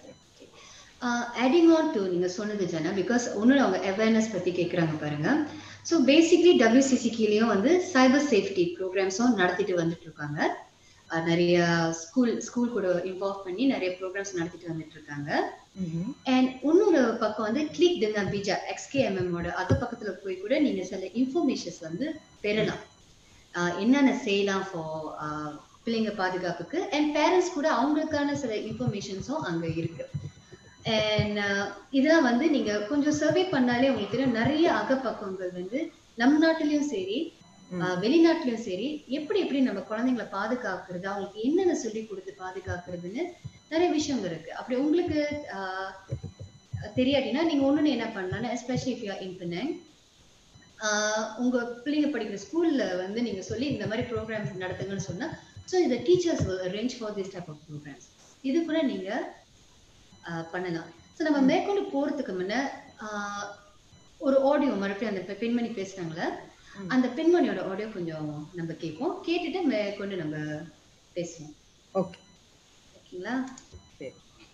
ஆடிங் ஆன் டு நீங்க சொன்னது ஜனா பிகாஸ் ஒன்று அவங்க அவேர்னஸ் பத்தி கேட்குறாங்க பாருங்க ஸோ பேசிக்லி டபிள்யூசிசி கீழேயும் வந்து சைபர் சேஃப்டி ப்ரோக்ராம்ஸும் நடத்திட்டு வந்துட்டு இருக்காங்க அஹ் நிறைய ஸ்கூல் ஸ்கூல் கூட இன்வால்வ் பண்ணி நிறைய ப்ரோக்ராம்ஸ் நடத்திட்டு வந்துட்டு இருக்காங்க அண்ட் இன்னொரு பக்கம் வந்து கிளிக் தினா பீஜா எக்ஸ்கேஎம்எம்மோட அது பக்கத்துல போய் கூட நீங்க சில இன்ஃபர்மேஷன்ஸ் வந்து பெறலாம் ஆஹ் என்னென்ன செய்யலாம் ஃபார் பிள்ளைங்க பாதுகாப்புக்கு அண்ட் பேரண்ட்ஸ் கூட அவங்களுக்கான சில இன்ஃபர்மேஷன்ஸும் அங்க இருக்கு அண்ட் இதெல்லாம் வந்து நீங்க கொஞ்சம் சர்வே பண்ணாலே உங்களுக்கு தெரியும் நிறைய அகப்பக்கங்கள் வந்து நம் நாட்டிலயும் சரி ஆஹ் வெளிநாட்டிலயும் சரி எப்படி எப்படி நம்ம குழந்தைங்களை பாதுகாக்கிறது அவங்களுக்கு என்னென்ன சொல்லி கொடுத்து பாதுகாக்கிறதுன்னு நிறைய விஷயம் இருக்கு அப்படி உங்களுக்கு ஆஹ் தெரியாட்டினா நீங்க ஒண்ணுன்னு என்ன பண்ணலாம்னா எஸ்பெஷலி இஃப் யூ இன்பினங் உங்க பிள்ளைங்க படிக்கிற ஸ்கூல்ல வந்து நீங்க சொல்லி இந்த மாதிரி ப்ரோக்ராம்ஸ் நடத்துங்கன்னு சொன்னா ஸோ இந்த teachers arrange for this type of programmes இது கூட நீங்க ஆஹ் பண்ணலாம் ஸோ நம்ம மேற்கொண்டு போறதுக்கு முன்ன ஆஹ் ஒரு ஆடியோ மறுபடியும் அந்த பெ- பெண்மணி பேசுனாங்களே ம். அந்த பெண்மணியோட ஆடியோ கொஞ்சம் நம்ம கேட்போம் கேட்டுட்டு மேற்கொண்டு நம்ம பேசுவோம் ஓகே ஓகேங்களா சரி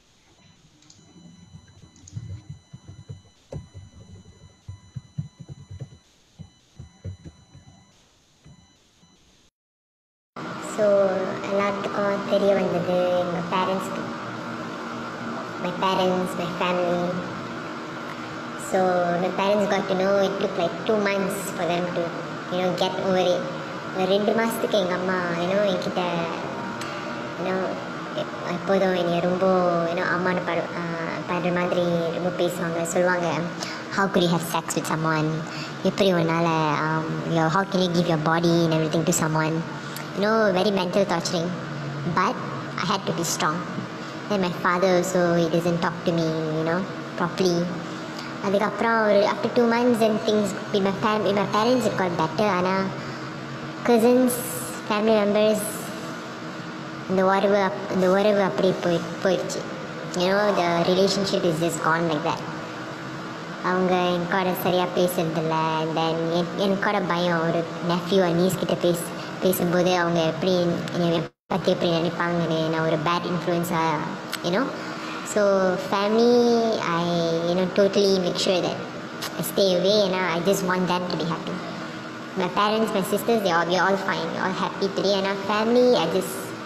ஸோ எல்லாத்துக்கும் தெரிய வந்தது எங்கள் பேரண்ட்ஸ்க்கு my parents my family so my parents got to know it took like two months for them to you know get over it ஒரு ரெண்டு மாதத்துக்கு எங்கள் அம்மா யூனோ என்கிட்ட யூனோ எப்போதும் என்னை ரொம்ப யூனோ அம்மானு படு படுற மாதிரி ரொம்ப பேசுவாங்க சொல்லுவாங்க how could you have sex with someone எப்படி உன்னால் um, your, how can you give your body and everything to someone you know very mental torturing but I had to be strong then my father also he doesn't talk to me you know properly அதுக்கப்புறம் ஒரு after two months and things with my fam with my parents it got better ஆனால் cousins family members இந்த உறவு அப் இந்த உறவு அப்படியே போய் போயிடுச்சு you know the relationship is just gone like that அவங்க என் கூட சரியாக பேசுறதில்ல தென் எனக்கு கூட பயம் ஒரு நெஃப்யூ நீஸ் கிட்ட பேச பேசும்போது அவங்க எப்படி என்னை பற்றி எப்படி நினைப்பாங்கன்னு நான் ஒரு பேட் இன்ஃப்ளூயன்ஸாக you know so family I you know totally make sure that I stay away and I just want them to be happy. My parents, my sisters, they all, we're all fine, we're all happy today. And our family, I just,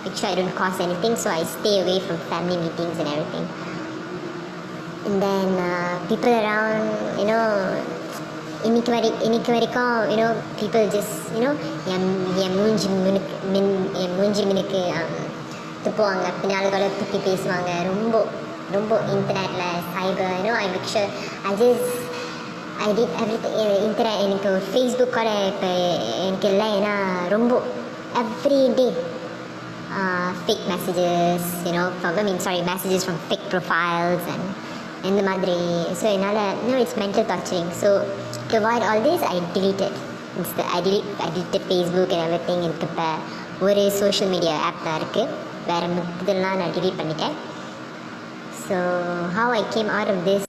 make sure I don't cause anything. So I stay away from family meetings and everything. And then uh, people around, you know, இன்னைக்கு வரை இன்னைக்கு வரைக்கும் you know people just you know என் என் மூஞ்சி மினுக்கு மின் என் மூஞ்சி மினுக்கு துப்புவாங்க பின்னால் கூட துப்பி பேசுவாங்க ரொம்ப ரொம்ப இன்டர்நெட்டில் cyber you know I make sure I just I did every internet எனக்கு ஒரு ஃபேஸ்புக் கூட இப்போ எனக்கு இல்லை ஏன்னா ரொம்ப every day fake messages you know from I mean sorry messages from fake profiles and இந்த மாதிரி ஸோ என்னால் இன்னும் it's mental torturing so to avoid all this I deleted insta I delete I deleted Facebook and everything எனக்கு இப்போ ஒரு social media app தான் இருக்குது வேறு இதெல்லாம் நான் டிலீட் பண்ணிட்டேன் so how I came out of this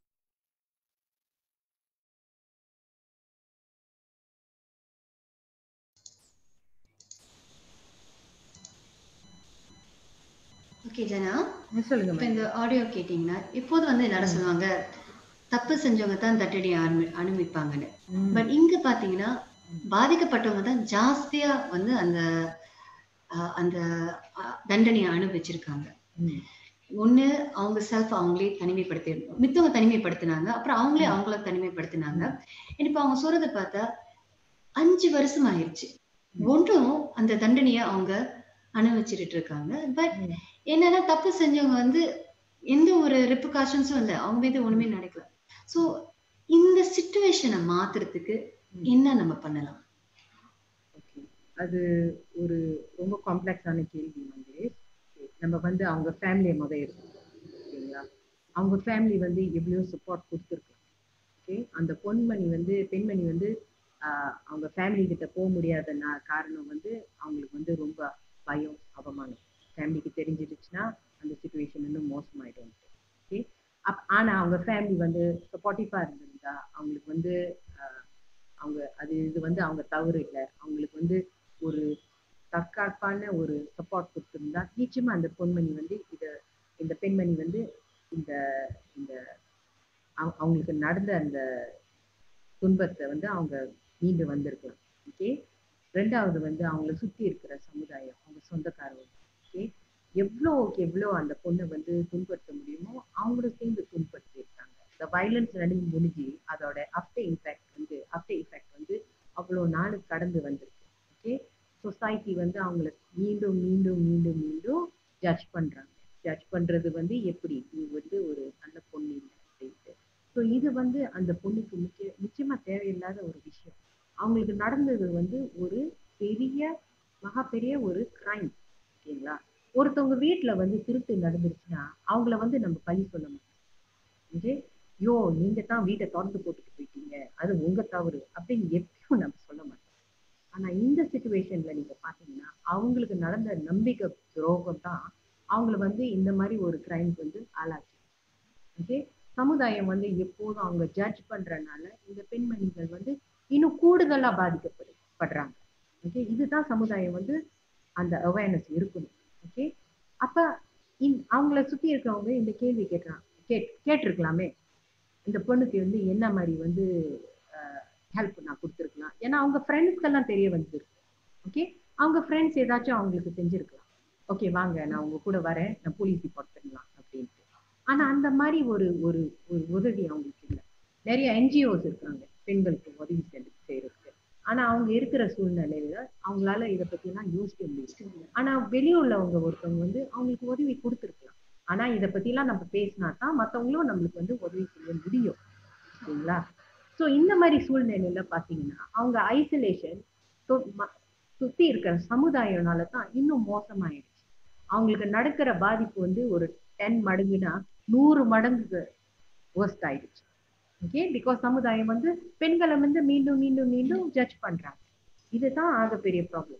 okay Jana சொல்லுங்க இப்போ மேம் இந்த ஆடியோ கேட்டிங்கன்னா இப்போது வந்து எல்லாரும் சொல்லுவாங்க தப்பு செஞ்சவங்க தான் தட்டடி அனு அனுபவிப்பாங்கன்னு பட் இங்க பாத்தீங்கன்னா பாதிக்கப்பட்டவங்க தான் ஜாஸ்தியா வந்து அந்த அஹ், அந்த அஹ், தண்டனையை அனுபவிச்சிருக்காங்க ம். ஒண்ணு அவங்க செல்ஃப் அவங்களே தனிமைப்படுத்தி மித்தவங்க தனிமைப்படுத்தினாங்க அப்புறம் அவங்களே அவங்கள தனிமைப்படுத்தினாங்க இப்ப அவங்க சொல்றதை பார்த்தா அஞ்சு வருஷம் ஆயிருச்சு ஒன்றும் அந்த தண்டனையை அவங்க அனுபவிச்சுட்டு இருக்காங்க பட் ம். என்னன்னா தப்பு செஞ்சவங்க வந்து எந்த ஒரு ரெப்புகாஷன்ஸும் இல்லை அவங்க மீது ஒண்ணுமே நடக்கல சோ இந்த சுச்சுவேஷனை மாத்துறதுக்கு என்ன நம்ம பண்ணலாம் ஓகே அது ஒரு ரொம்ப காம்ப்ளெக்ஸான கேள்வி வந்து நம்ம வந்து அவங்க ஃபேமிலியை முத எடுத்துக்கணும் ஓகேங்களா அவங்க ஃபேமிலி வந்து எவ்வளோ சப்போர்ட் கொடுத்துருக்கலாம் ஓகே அந்த பொன்மணி வந்து பெண்மணி வந்து ஆஹ், அவங்க ஃபேமிலி கிட்ட போக முடியாத நா- காரணம் வந்து அவங்களுக்கு வந்து ரொம்ப பயம் அவமானம் ஃபேமிலிக்கு தெரிஞ்சிடுச்சுன்னா அந்த சுச்சுவேஷன் இன்னும் மோசமாயிடும் ஓகே அப் ஆனா அவங்க ஃபேமிலி வந்து சப்போர்ட்டிவா இருந்திருந்தா அவங்களுக்கு வந்து ஆஹ், அவங்க அது இது வந்து அவங்க தவறு இல்லை அவங்களுக்கு வந்து ஒரு தற்காப்பான ஒரு சப்போர்ட் கொடுத்திருந்தா நிச்சயமா அந்த பொன்மணி வந்து இத இந்த பெண்மணி வந்து இந்த இந்த அவ- அவங்களுக்கு நடந்த அந்த துன்பத்தை வந்து அவங்க மீண்டு வந்திருக்கலாம் ஓகே ரெண்டாவது வந்து அவங்கள சுத்தி இருக்கிற சமுதாயம் அவங்க சொந்தக்காரங்க ஓகே எவ்வளோக்கு எவ்வளோ அந்த பொண்ணை வந்து துன்படுத்த முடியுமோ அவங்களும் சேர்ந்து துன்படுத்தி இருக்காங்க இந்த வயலன்ஸ் நடந்து முடிஞ்சு அதோட அஃப்டர் இம்பேக்ட் வந்து அஃப்டர் இஃபெக்ட் வந்து அவ்வளோ நாள் கடந்து வந்திருக்கு ஓகே சொசைட்டி வந்து அவங்கள மீண்டும் மீண்டும் மீண்டும் மீண்டும் ஜட்ஜ் பண்றாங்க ஜட்ஜ் பண்றது வந்து எப்படி நீ வந்து ஒரு நல்ல பொண்ணு இல்லை அப்படின்ட்டு ஸோ இது வந்து அந்த பொண்ணுக்கு முக்கிய நிச்சயமா தேவையில்லாத ஒரு விஷயம் அவங்களுக்கு நடந்தது வந்து ஒரு பெரிய மகா பெரிய ஒரு கிரைம் ஓகேங்களா ஒருத்தவங்க வீட்ல வந்து திருட்டு நடந்துருச்சுன்னா அவங்கள வந்து நம்ம பழி சொல்ல மாட்டோம் ஓகே யோ நீங்க தான் வீட்டை திறந்து போட்டுட்டு போயிட்டீங்க அது உங்க தவறு அப்படின்னு எப்பயும் நம்ம சொல்ல மாட்டோம் ஆனா இந்த சுச்சுவேஷன்ல நீங்க பாத்தீங்கன்னா அவங்களுக்கு நடந்த நம்பிக்கை துரோகம் தான் அவங்கள வந்து இந்த மாதிரி ஒரு கிரைம் வந்து ஆளாச்சு ஓகே சமுதாயம் வந்து எப்போதும் அவங்க ஜட்ஜ் பண்றதுனால இந்த பெண்மணிகள் வந்து இன்னும் கூடுதலா பாதிக்கப்படு படுறாங்க ஓகே இதுதான் சமுதாயம் வந்து அந்த அவேர்னஸ் இருக்கணும் ஓகே அப்ப இந்- அவங்கள சுத்தி இருக்கிறவங்க இந்த கேள்வி கேட்கலாம் கேட் கேட்டிருக்கலாமே இந்த பொண்ணுக்கு வந்து என்ன மாதிரி வந்து ஹெல்ப் நான் கொடுத்துருக்கலாம் ஏன்னா அவங்க ஃப்ரெண்ட்ஸ்க்கெல்லாம் தெரிய வந்திருக்கு ஓகே அவங்க ஃப்ரெண்ட்ஸ் ஏதாச்சும் அவங்களுக்கு செஞ்சிருக்கலாம் ஓகே வாங்க நான் உங்க கூட வரேன் நான் போலீஸ் ரிப்போர்ட் பண்ணலாம் அப்படின்ட்டு ஆனா அந்த மாதிரி ஒரு ஒரு ஒரு உதவி அவங்களுக்கு இல்லை நிறைய என்ஜிஓஸ் இருக்காங்க பெண்களுக்கு உதவி செஞ்சு செய்யறதுக்கு ஆனா அவங்க இருக்கிற சூழ்நிலையில அவங்களால இதை பத்தி எல்லாம் யோசிக்க முடியும் ஆனா வெளியூர்லவங்க ஒருத்தவங்க வந்து அவங்களுக்கு உதவி கொடுத்துருக்கலாம் ஆனா இதை பத்தி எல்லாம் நம்ம பேசினா தான் மத்தவங்களும் நம்மளுக்கு வந்து உதவி செய்ய முடியும் சரிங்களா சோ இந்த மாதிரி சூழ்நிலையில பாத்தீங்கன்னா அவங்க ஐசோலேஷன் சுத்தி இருக்கிற சமுதாயம்னால தான் இன்னும் மோசமாயிடுச்சு அவங்களுக்கு நடக்கிற பாதிப்பு வந்து ஒரு டென் மடங்குனா நூறு மடங்கு worst ஆயிடுச்சு ஓகே பிகாஸ் சமுதாயம் வந்து பெண்களை வந்து மீண்டும் மீண்டும் மீண்டும் ஜட்ஜ் பண்றாங்க இதுதான் ஆகப்பெரிய ப்ராப்ளம்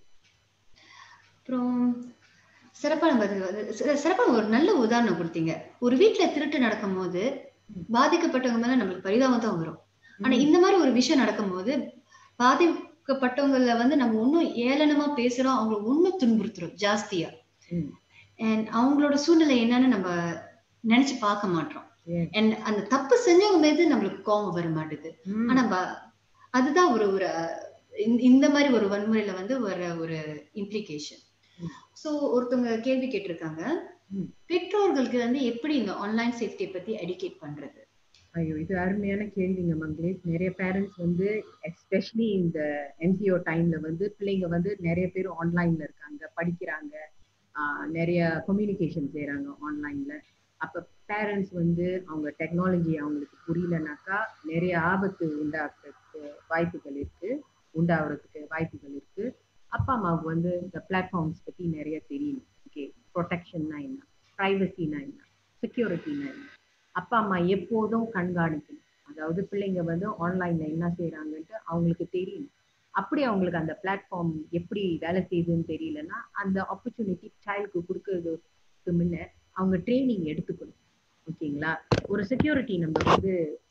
அப்புறம் சிறப்பான பதில் வந்து சி- சிறப்பான ஒரு நல்ல உதாரணம் கொடுத்தீங்க ஒரு வீட்ல திருட்டு நடக்கும்போது பாதிக்கப்பட்டவங்க மேல நம்மளுக்கு பரிதாபம் தான் வரும் ஆனா இந்த மாதிரி ஒரு விஷயம் நடக்கும்போது பாதிக்கப்பட்டவங்கள வந்து நம்ம இன்னும் ஏளனமா பேசுறோம் அவங்களை இன்னும் துன்புறுத்துறோம் ஜாஸ்தியா ம். அண்ட் அவங்களோட சூழ்நிலை என்னன்னு நம்ம நினைச்சு பார்க்க மாட்டோம் Yes. அண்ட் அந்த தப்பு செஞ்சவங்க மீது நம்மளுக்கு கோபம் வர மாட்டுது ம். ஆனா ப- அதுதான் ஒரு ஒரு அஹ், இந்த- இந்த மாதிரி ஒரு வன்முறையில வந்து வர ஒரு இம்ப்ளிகேஷன் சோ ஒருத்தவங்க கேள்வி கேட்டிருக்காங்க ம். பெற்றோர்களுக்கு வந்து எப்படி இந்த ஆன்லைன் சேஃப்டியை பத்தி எடுகேட் பண்றது ஐயோ இது அருமையான கேள்விங்க மங்களேஷ் நிறைய பேரண்ட்ஸ் வந்து எஸ்பெஷலி இந்த என்ஜிஓ டைம்ல வந்து பிள்ளைங்க வந்து நிறைய பேர் ஆன்லைன்ல இருக்காங்க படிக்கிறாங்க ஆஹ் நிறைய கம்யூனிகேஷன் செய்றாங்க ஆன்லைன்ல அப்ப பேரண்ட்ஸ் வந்து அவங்க டெக்னாலஜி அவங்களுக்கு புரியலனாக்கா நிறைய ஆபத்து உண்டாக்குறதுக்கு வாய்ப்புகள் இருக்கு உண்டாகிறதுக்கு வாய்ப்புகள் இருக்கு அப்பா அம்மாவுக்கு வந்து இந்த பிளாட்ஃபார்ம்ஸ் பத்தி நிறைய தெரியணும் ஓகே ப்ரொடெக்ஷன்னா என்ன ப்ரைவசினா என்ன செக்யூரிட்டினா என்ன அப்பா அம்மா எப்போதும் கண்காணிக்கணும் அதாவது பிள்ளைங்க வந்து ஆன்லைன்ல என்ன செய்யறாங்கன்ட்டு அவங்களுக்கு தெரியணும் அப்படி அவங்களுக்கு அந்த பிளாட்ஃபார்ம் எப்படி வேலை செய்யுதுன்னு தெரியலன்னா அந்த ஆப்பர்ச்சுனிட்டி சைல்டுக்கு கொடுக்கறதுக்கு முன்ன அவங்க ட்ரைனிங் எடுத்துக்கணும் ஓகேங்களா ஒரு செக்யூரிட்டி நம்ம வந்து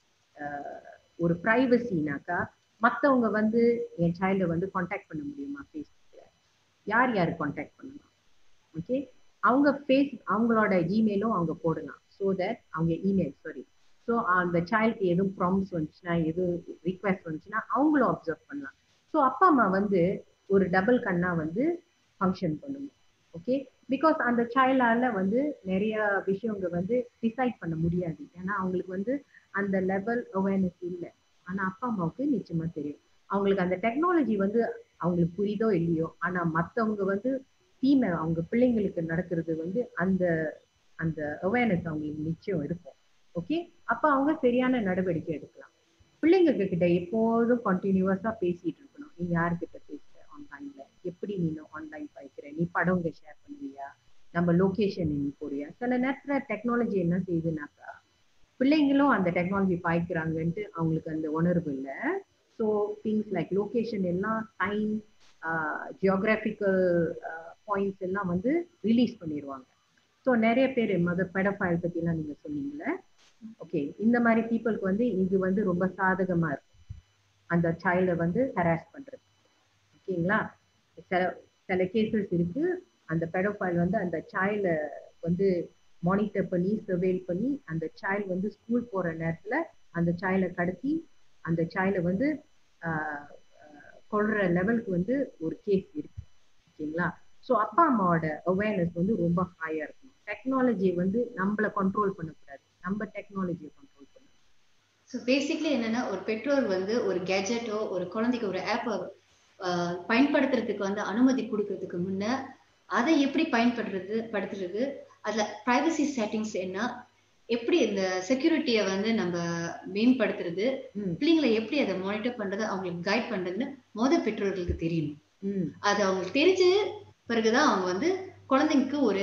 ஆஹ், ஒரு ப்ரைவசினாக்கா மற்றவங்க வந்து என் சைல்டை வந்து காண்டாக்ட் பண்ண முடியுமா ஃபேஸ்புக்கில் யார் யார் காண்டாக்ட் பண்ணலாம் ஓகே அவங்க ஃபேஸ் அவங்களோட ஜிமெயிலும் அவங்க போடலாம் ஸோ தட் அவங்க இமெயில் சாரி ஸோ அந்த சைல்டுக்கு எதுவும் ப்ராம்ஸ் வந்துச்சுன்னா எதுவும் ரிக்வெஸ்ட் வந்துச்சுன்னா அவங்களும் அப்சர்வ் பண்ணலாம் ஸோ அப்பா அம்மா வந்து ஒரு டபுள் கண்ணா வந்து ஃபங்க்ஷன் பண்ணணும் ஓகே பிகாஸ் அந்த சைல்டால வந்து நிறைய விஷயங்க வந்து டிசைட் பண்ண முடியாது ஏன்னா அவங்களுக்கு வந்து அந்த லெவல் அவேர்னஸ் இல்லை ஆனா அப்பா அம்மாவுக்கு நிச்சயமா தெரியும் அவங்களுக்கு அந்த டெக்னாலஜி வந்து அவங்களுக்கு புரியுதோ இல்லையோ ஆனா மத்தவங்க வந்து தீமை அவங்க பிள்ளைங்களுக்கு நடக்கிறது வந்து அந்த அந்த அவேர்னஸ் அவங்களுக்கு நிச்சயம் இருக்கும் ஓகே அப்ப அவங்க சரியான நடவடிக்கை எடுக்கலாம் பிள்ளைங்க கிட்ட எப்போதும் கண்டினியூவஸா பேசிட்டு இருக்கணும் நீ யாருக்கிட்ட பேசுற ஆன்லைன்ல எப்படி நீ ஆன்லைன் பாய்க்கிற நீ படங்க ஷேர் பண்ணுவியா நம்ம லொகேஷன் நீ போறியா சில நேரத்துல டெக்னாலஜி என்ன செய்யுதுனாக்கா பிள்ளைங்களும் அந்த டெக்னாலஜி பாய்க்கிறாங்கன்ட்டு அவங்களுக்கு அந்த உணர்வு இல்லை ஸோ திங்ஸ் லைக் லொகேஷன் எல்லாம் டைம் ஜியோகிராபிக்கல் பாயிண்ட்ஸ் எல்லாம் வந்து ரிலீஸ் பண்ணிடுவாங்க ஸோ நிறைய பேர் மத பெடஃபைல் பற்றிலாம் நீங்கள் சொன்னீங்களே ஓகே இந்த மாதிரி பீப்புளுக்கு வந்து இது வந்து ரொம்ப சாதகமாக இருக்கும் அந்த சைல்டை வந்து ஹராஸ் பண்ணுறது ஓகேங்களா சில சில கேசஸ் இருக்கு அந்த பெடோஃபைல் வந்து அந்த சைல்டை வந்து மானிட்டர் பண்ணி சர்வேல் பண்ணி அந்த சைல்டு வந்து ஸ்கூல் போகிற நேரத்தில் அந்த சைல்டை கடத்தி அந்த சைல்டை வந்து ஆஹ், ஆஹ், கொல்ற லெவலுக்கு வந்து ஒரு கேஸ் இருக்கு ஓகேங்களா ஸோ அப்பா அம்மாவோட அவேர்னஸ் வந்து ரொம்ப ஹையா இருக்கணும் டெக்னாலஜியை வந்து நம்மள கண்ட்ரோல் பண்ணக்கூடாது நம்ம டெக்னாலஜியை கண்ட்ரோல் பண்ணணும் ஸோ பேசிக்லி என்னன்னா ஒரு பெற்றோர் வந்து ஒரு கேஜெட்டோ ஒரு குழந்தைக்கு ஒரு ஆப்பை பயன்படுத்துறதுக்கு வந்து அனுமதி கொடுக்கறதுக்கு முன்ன அதை எப்படி பயன்படுறது படுத்துறது அதுல பிரைவசி செட்டிங்ஸ் என்ன எப்படி இந்த செக்யூரிட்டியை வந்து நம்ம மேம்படுத்துறது ம். பிள்ளைங்களை எப்படி அதை மானிட்டர் பண்றது அவங்களுக்கு கைட் பண்றதுன்னு மொத பெற்றோர்களுக்கு தெரியணும் ம் அது அவங்களுக்கு தெரிஞ்ச பிறகுதான் அவங்க வந்து குழந்தைங்களுக்கு ஒரு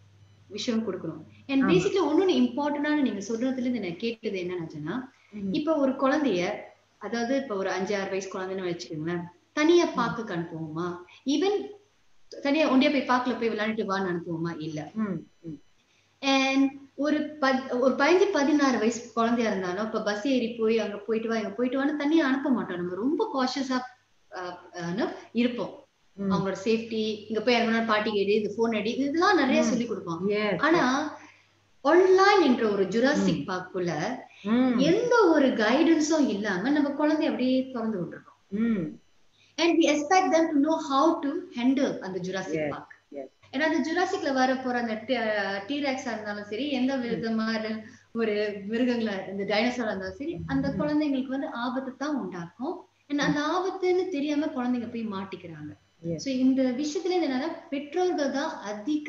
விஷயம் கொடுக்கணும் அண்ட் ஆமா. பேசிக்கலி ஒன்னொன்னு இம்பார்ட்டன்டான நீங்க சொல்றதுல இருந்து நான் கேட்டது என்னன்னாச்சுன்னா ம். இப்ப ஒரு குழந்தைய அதாவது இப்ப ஒரு அஞ்சு ஆறு வயசு குழந்தைன்னு வச்சுக்கோங்களேன் தனியா பார்க்க அனுப்புவோமா ஈவன் தனியா ஒண்டியா போய் பார்க்கல போய் விளையாண்டுட்டு வான்னு அனுப்புவோமா இல்ல ம் ம் அண்ட் ஒரு பத் ஒரு பதினஞ்சு பதினாறு வயசு குழந்தையா இருந்தாலும் இப்ப பஸ் ஏறி போய் அங்க போயிட்டு வா இங்க போயிட்டு வான்னு தனியா அனுப்ப மாட்டோம் நம்ம ரொம்ப காஷியஸா இருப்போம் ம். அவங்களோட சேஃப்டி இங்க போய் இறங்கினா பாட்டி கேடு இது போன் அடி இதெல்லாம் நிறைய ம். சொல்லி கொடுப்போம் Yes. ஆனா ஆன்லைன் என்ற ஒரு ஜுராசிக் பார்க்குள்ள ம். எந்த ஒரு கைடன்ஸும் இல்லாம நம்ம குழந்தைய அப்படியே திறந்து விட்டுறோம் ம். And we expect them to know how to handle அந்த ஜுராசிக் Yes, பார்க் yes. ஏன்னா அந்த ஜுராசிக்ல வர போற அந்த டீராக்ஸா இருந்தாலும் சரி எந்த விதமான ஒரு மிருகங்களா இந்த டைனோசரா இருந்தாலும் சரி அந்த Mhm. குழந்தைங்களுக்கு வந்து ஆபத்தை தான் உண்டாக்கும் And அந்த ஆபத்துன்னு தெரியாம குழந்தைங்க போய் மாட்டிக்கிறாங்க Yes. சோ இந்த விஷயத்துல இருந்து என்னன்னா பெற்றோர்கள் தான் அதிக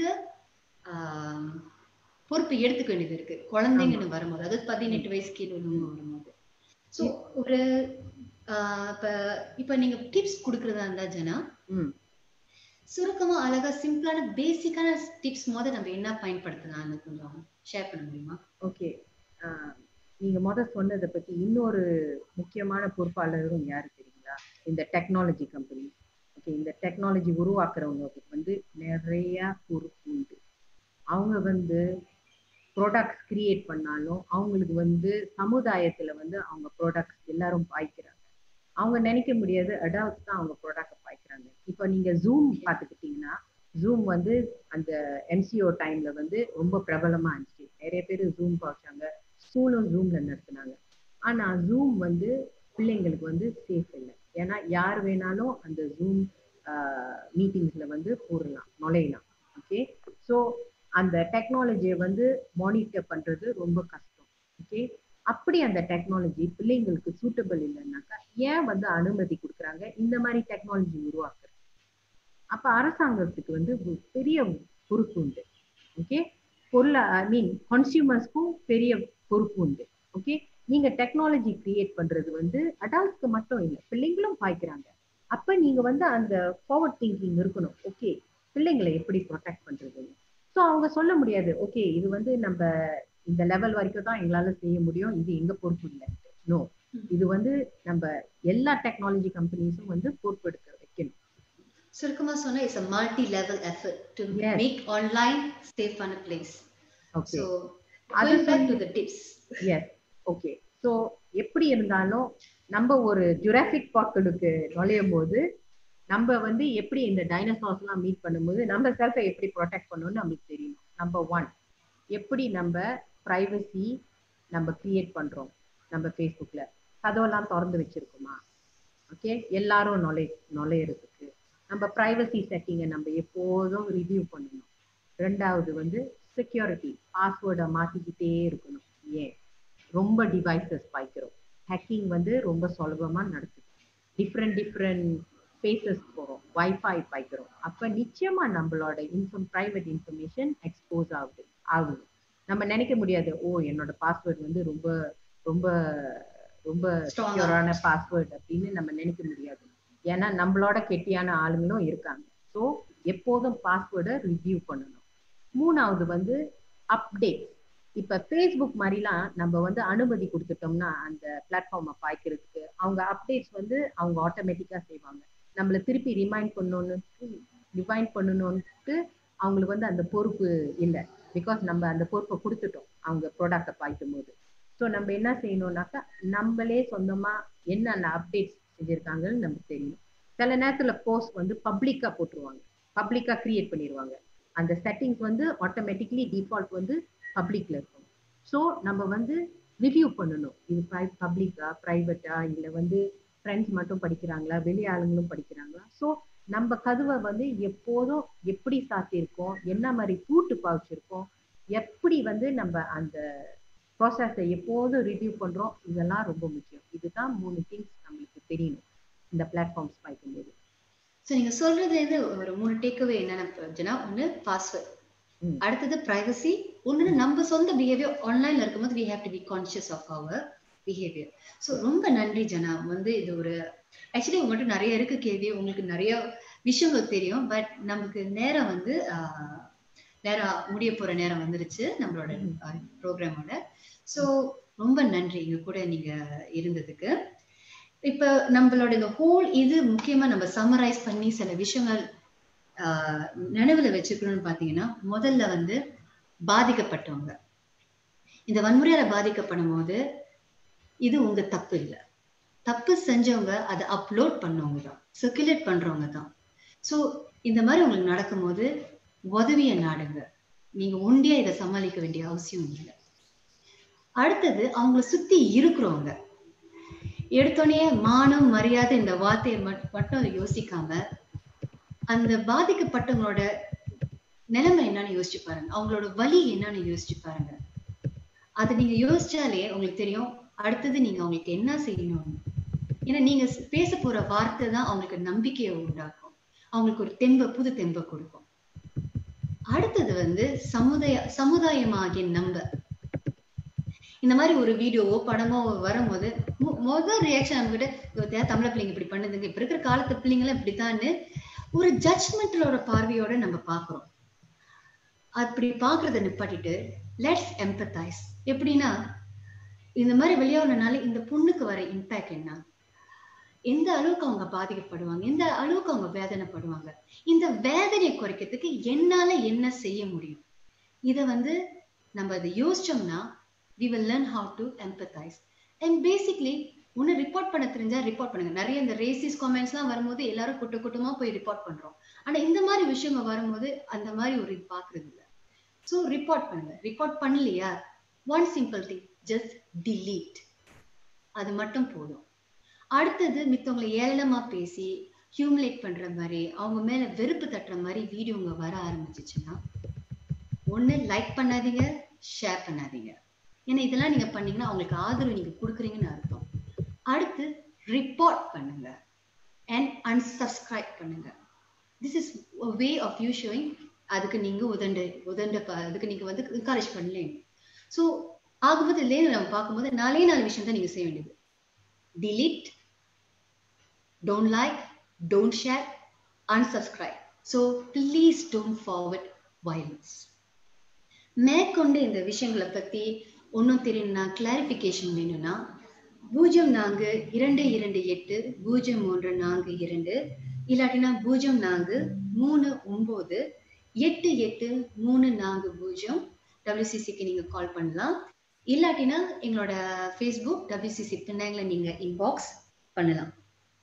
ஆஹ், பொறுப்பு எடுத்துக்க வேண்டியது இருக்கு குழந்தைங்கன்னு வரும்போது அதாவது பதினெட்டு வயசு கீழே உள்ளவங்க வரும்போது சோ ஒரு ஆஹ், இப்ப இப்ப நீங்க டிப்ஸ் கொடுக்கறதா இருந்தா ஜனா ம். சுருக்கமா அழகா சிம்பிளான பேசிக்கான டிப்ஸ் முத நம்ம என்ன பயன்படுத்தலாம்னு கொஞ்சம் ஷேர் பண்ண முடியுமா ஓகே ஆஹ், நீங்க முத சொன்னதை பத்தி இன்னொரு முக்கியமான பொறுப்பாளரும் யாரு தெரியுங்களா இந்த டெக்னாலஜி கம்பெனி ஓகே இந்த டெக்னாலஜி உருவாக்குறவங்களுக்கு வந்து நிறைய பொறுப்பு உண்டு அவங்க வந்து ப்ராடக்ட்ஸ் கிரியேட் பண்ணாலும் அவங்களுக்கு வந்து சமுதாயத்துல வந்து அவங்க ப்ராடக்ட்ஸ் எல்லாரும் பாய்க்கிறாங்க அவங்க நினைக்க முடியாது அடால்ட்ஸ் தான் அவங்க ப்ராடக்ட் பாய்க்கிறாங்க இப்போ நீங்க ஜூம் பார்த்துக்கிட்டீங்கன்னா ஜூம் வந்து அந்த என்சிஓ டைம்ல வந்து ரொம்ப பிரபலமா இருந்துச்சு நிறைய பேர் ஜூம் பாய்ச்சாங்க ஸ்கூலும் ஜூம்ல நடத்துனாங்க ஆனா ஜூம் வந்து பிள்ளைங்களுக்கு வந்து சேஃப் இல்லை ஏன்னா யார் வேணாலும் அந்த ஜூம் மீட்டிங்ஸ்ல வந்து போடலாம் நுழையலாம் ஓகே ஸோ அந்த டெக்னாலஜியை வந்து மானிட்டர் பண்றது ரொம்ப கஷ்டம் ஓகே அப்படி அந்த டெக்னாலஜி பிள்ளைங்களுக்கு சூட்டபிள் இல்லைன்னாக்கா ஏன் வந்து அனுமதி கொடுக்குறாங்க இந்த மாதிரி டெக்னாலஜி உருவாக்குறது அப்ப அரசாங்கத்துக்கு வந்து ஒரு பெரிய பொறுப்பு உண்டு ஓகே பொருள் ஐ மீன் கன்சியூமர்ஸ்க்கும் பெரிய பொறுப்பு உண்டு ஓகே நீங்க டெக்னாலஜி கிரியேட் பண்றது வந்து அடல்ட்ஸ்க்கு மட்டும் இல்லை பிள்ளைங்களும் பாய்க்கிறாங்க அப்ப நீங்க வந்து அந்த ஃபார்வர்ட் திங்கிங் இருக்கணும் ஓகே பிள்ளைங்களை எப்படி ப்ரொடெக்ட் பண்றதுன்னு ஸோ அவங்க சொல்ல முடியாது ஓகே இது வந்து நம்ம இந்த லெவல் வரைக்கும் தான் எங்களால செய்ய முடியும் இது எங்க பொறுப்பு இல்லை நோ இது வந்து நம்ம எல்லா டெக்னாலஜி கம்பெனிஸும் வந்து பொறுப்பெடுக்க வைக்கணும் சுருக்கமா சொன்னா it's a multi level effort to Yes. make online safe fun place okay so அது going back to the tips yes okay so எப்படி இருந்தாலும் நம்ம ஒரு ஜுராசிக் பார்க்கலுக்கு நுழையும் போது நம்ம வந்து எப்படி இந்த டைனோசார்ஸ் எல்லாம் மீட் பண்ணும்போது நம்ம செல்ஃபை எப்படி ப்ரொடெக்ட் பண்ணணும்னு நம்மளுக்கு தெரியணும் நம்பர் ஒன் எப்படி நம்ம ப்ரைவசி நம்ம கிரியேட் பண்றோம் நம்ம ஃபேஸ்புக்ல கதவெல்லாம் திறந்து வச்சிருக்கோமா ஓகே எல்லாரும் நுழை நுழையிறதுக்கு நம்ம ப்ரைவசி செட்டிங்கை நம்ம எப்போதும் ரிவ்யூ பண்ணணும் ரெண்டாவது வந்து செக்யூரிட்டி பாஸ்வேர்டை மாத்திக்கிட்டே இருக்கணும் ஏன் ரொம்ப டிவைசஸ் பாய்க்கிறோம் ஹேக்கிங் வந்து ரொம்ப சுலபமா நடக்குது டிஃப்ரெண்ட் டிஃப்ரெண்ட் ஸ்பேசஸ் போகிறோம் வைஃபை பாய்க்கிறோம் அப்ப நிச்சயமா நம்மளோட இன்ஃபம் ப்ரைவேட் இன்ஃபர்மேஷன் எக்ஸ்போஸ் ஆகுது ஆகுது நம்ம நினைக்க முடியாது ஓ என்னோட பாஸ்வேர்டு வந்து ரொம்ப ரொம்ப ரொம்ப Strong ஆ. செக்யூரான பாஸ்வேர்டு அப்படின்னு நம்ம நினைக்க முடியாது ஏன்னா நம்மளோட கெட்டியான ஆளுங்களும் இருக்காங்க ஸோ எப்போதும் பாஸ்வேர்டை ரிவ்யூ பண்ணணும் மூணாவது வந்து அப்டேட் இப்ப ஃபேஸ்புக் மாதிரிலாம் நம்ம வந்து அனுமதி கொடுத்துட்டோம்னா அந்த பிளாட்ஃபார்மை பாய்க்கிறதுக்கு அவங்க அப்டேட்ஸ் வந்து அவங்க ஆட்டோமேட்டிக்கா செய்வாங்க நம்மள திருப்பி ரிமைண்ட் பண்ணணும்னு ரிமைண்ட் பண்ணணும்ட்டு அவங்களுக்கு வந்து அந்த பொறுப்பு இல்லை பிகாஸ் நம்ம அந்த பொறுப்பை கொடுத்துட்டோம் அவங்க ப்ராடக்டை பாய்க்கும் போது ஸோ நம்ம என்ன செய்யணும்னாக்கா நம்மளே சொந்தமா என்னென்ன அப்டேட்ஸ் செஞ்சிருக்காங்கன்னு நமக்கு தெரியும் சில நேரத்துல போஸ்ட் வந்து பப்ளிக்கா போட்டுருவாங்க பப்ளிக்கா கிரியேட் பண்ணிடுவாங்க அந்த செட்டிங்ஸ் வந்து ஆட்டோமேட்டிக்லி டிஃபால்ட் வந்து பப்ளிக்ல இருக்கும் ஸோ நம்ம வந்து ரிவ்யூ பண்ணணும் இது பப்ளிக்கா ப்ரைவேட்டா இல்லை வந்து ஃப்ரெண்ட்ஸ் மட்டும் படிக்கிறாங்களா வெளி ஆளுங்களும் படிக்கிறாங்களா ஸோ நம்ம கதவை வந்து எப்போதும் எப்படி சாத்தியிருக்கோம் என்ன மாதிரி பூட்டு பாவிச்சிருக்கோம் எப்படி வந்து நம்ம அந்த ப்ராசஸை எப்போதும் ரிவ்யூ பண்றோம் இதெல்லாம் ரொம்ப முக்கியம் இதுதான் மூணு திங்ஸ் நம்மளுக்கு தெரியணும் இந்த பிளாட்ஃபார்ம்ஸ் பார்க்கும்போது ஸோ நீங்க சொல்றதுல இருந்து ஒரு மூணு டேக்அவே என்னென்ன பிரச்சனை ஒண்ணு பாஸ்வேர்ட் ம். அடுத்தது பிரைவசி ஒண்ணு நம்ம சொந்த பிஹேவியர் ஆன்லைன்ல இருக்கும்போது we have to be conscious of our behaviour so ரொம்ப நன்றி ஜனா வந்து இது ஒரு ஆக்சுவலி உங்கள்கிட்ட நிறைய இருக்கு கேள்வி உங்களுக்கு நிறைய விஷயங்கள் தெரியும் பட் நமக்கு நேரம் வந்து ஆஹ், நேரம் முடிய போற நேரம் வந்துருச்சு நம்மளோட ப்ரோக்ராமோட ஸோ ரொம்ப நன்றி எங்க கூட நீங்க இருந்ததுக்கு இப்ப நம்மளோட இந்த ஹோல் இது முக்கியமா நம்ம சம்மரைஸ் பண்ணி சில விஷயங்கள் ஆஹ், நினைவுல வச்சுக்கணும்னு பாத்தீங்கன்னா முதல்ல வந்து பாதிக்கப்பட்டவங்க இந்த வன்முறையால பாதிக்கப்படும் போது இது உங்க தப்பு இல்ல தப்பு செஞ்சவங்க அதை அப்லோட் பண்ணவங்க தான் சர்க்குலேட் பண்றவங்க தான் ஸோ இந்த மாதிரி உங்களுக்கு நடக்கும்போது உதவிய நாடுங்க நீங்க ஒண்டியா இதை சமாளிக்க வேண்டிய அவசியம் இல்லை அடுத்தது அவங்கள சுத்தி இருக்கிறவங்க எடுத்தோடனே மானம் மரியாதை இந்த வார்த்தையை மட்- மட்டும் யோசிக்காம அந்த பாதிக்கப்பட்டவங்களோட நிலைமை என்னன்னு யோசிச்சு பாருங்க அவங்களோட வலி என்னன்னு யோசிச்சு பாருங்க அது நீங்க யோசிச்சாலே உங்களுக்கு தெரியும் அடுத்தது நீங்க அவங்களுக்கு என்ன செய்யணும் ஏன்னா நீங்க ஸ்- பேச போற வார்த்தை தான் அவங்களுக்கு நம்பிக்கையை உண்டாக்கும் அவங்களுக்கு ஒரு தெம்ப புது தெம்ப கொடுக்கும் அடுத்தது வந்து சமுதாய சமுதாயமாகிய நம்ப இந்த மாதிரி ஒரு வீடியோவோ படமோ வரும்போது மு- முதல் ரியாக்ஷன் நம்ம கிட்ட தமிழ பிள்ளைங்க இப்படி பண்ணுதுங்க இப்ப இருக்கிற காலத்து பிள்ளைங்களும் இப்படித்தான்னு ஒரு ஜட்ஜ்மெண்டலோட பார்வையோட நம்ம பாக்குறோம் அப்படி பாக்குறத நிப்பாட்டிட்டு லெட்ஸ் எம்பத்தைஸ் எப்படின்னா இந்த மாதிரி வெளியாகணுனால இந்த பொண்ணுக்கு வர இம்பேக்ட் என்ன எந்த அளவுக்கு அவங்க பாதிக்கப்படுவாங்க எந்த அளவுக்கு அவங்க வேதனைப்படுவாங்க இந்த வேதனையை குறைக்கிறதுக்கு என்னால என்ன செய்ய முடியும் இத வந்து நம்ம அதை யோசிச்சோம்னா we will learn how to empathize and basically ஒண்ணு ரிப்போர்ட் பண்ண தெரிஞ்சா ரிப்போர்ட் பண்ணுங்க நிறைய இந்த ரேசிஸ் காமெண்ட்ஸ்லாம் வரும்போது எல்லாரும் கூட்ட கூட்டமா போய் ரிப்போர்ட் பண்றோம் ஆனா இந்த மாதிரி விஷயங்கள் வரும்போது அந்த மாதிரி ஒரு இது பாக்குறது இல்ல சோ ரிப்போர்ட் பண்ணுங்க ரிப்போர்ட் பண்ணலையா one simple thing just delete அது மட்டும் போதும் அடுத்தது மித்தவங்களை ஏளனமா பேசி ஹியூமிலேட் பண்ற மாதிரி அவங்க மேல வெறுப்பு தட்டுற மாதிரி வீடியோங்க வர ஆரம்பிச்சிச்சுன்னா ஒண்ணு லைக் பண்ணாதீங்க ஷேர் பண்ணாதீங்க ஏன்னா இதெல்லாம் நீங்க பண்ணீங்கன்னா அவங்களுக்கு ஆதரவு நீங்க கொடுக்குறீங்கன்னு அர்த்தம் அடுத்து ரிப்போர்ட் பண்ணுங்க அண்ட் unsubscribe பண்ணுங்க this is way of you showing அதுக்கு நீங்க உதண்ட உதண்ட ப- அதுக்கு நீங்க வந்து என்கரேஜ் பண்ணலேங்க ஸோ ஆகும்போது இல்லைன்னு நம்ம பார்க்கும்போது நாலே நாலு விஷயம் தான் நீங்க செய்ய வேண்டியது delete don't like don't share unsubscribe so please don't forward violence மேற்கொண்டு இந்த விஷயங்களை பத்தி ஒன்றும் தெரியணும்னா கிளாரிபிகேஷன் வேணும்னா பூஜ்ஜியம் நான்கு இரண்டு இரண்டு எட்டு பூஜ்ஜியம் மூன்று நான்கு இரண்டு இல்லாட்டினா பூஜ்ஜியம் நான்கு மூணு ஒன்பது எட்டு எட்டு மூணு நான்கு பூஜ்ஜியம் டபிள்யூசிசிக்கு நீங்க கால் பண்ணலாம் இல்லாட்டினா எங்களோட ஃபேஸ்புக் டபிள்யூசிசி பின்னாங்களை நீங்க இன்பாக்ஸ் பண்ணலாம்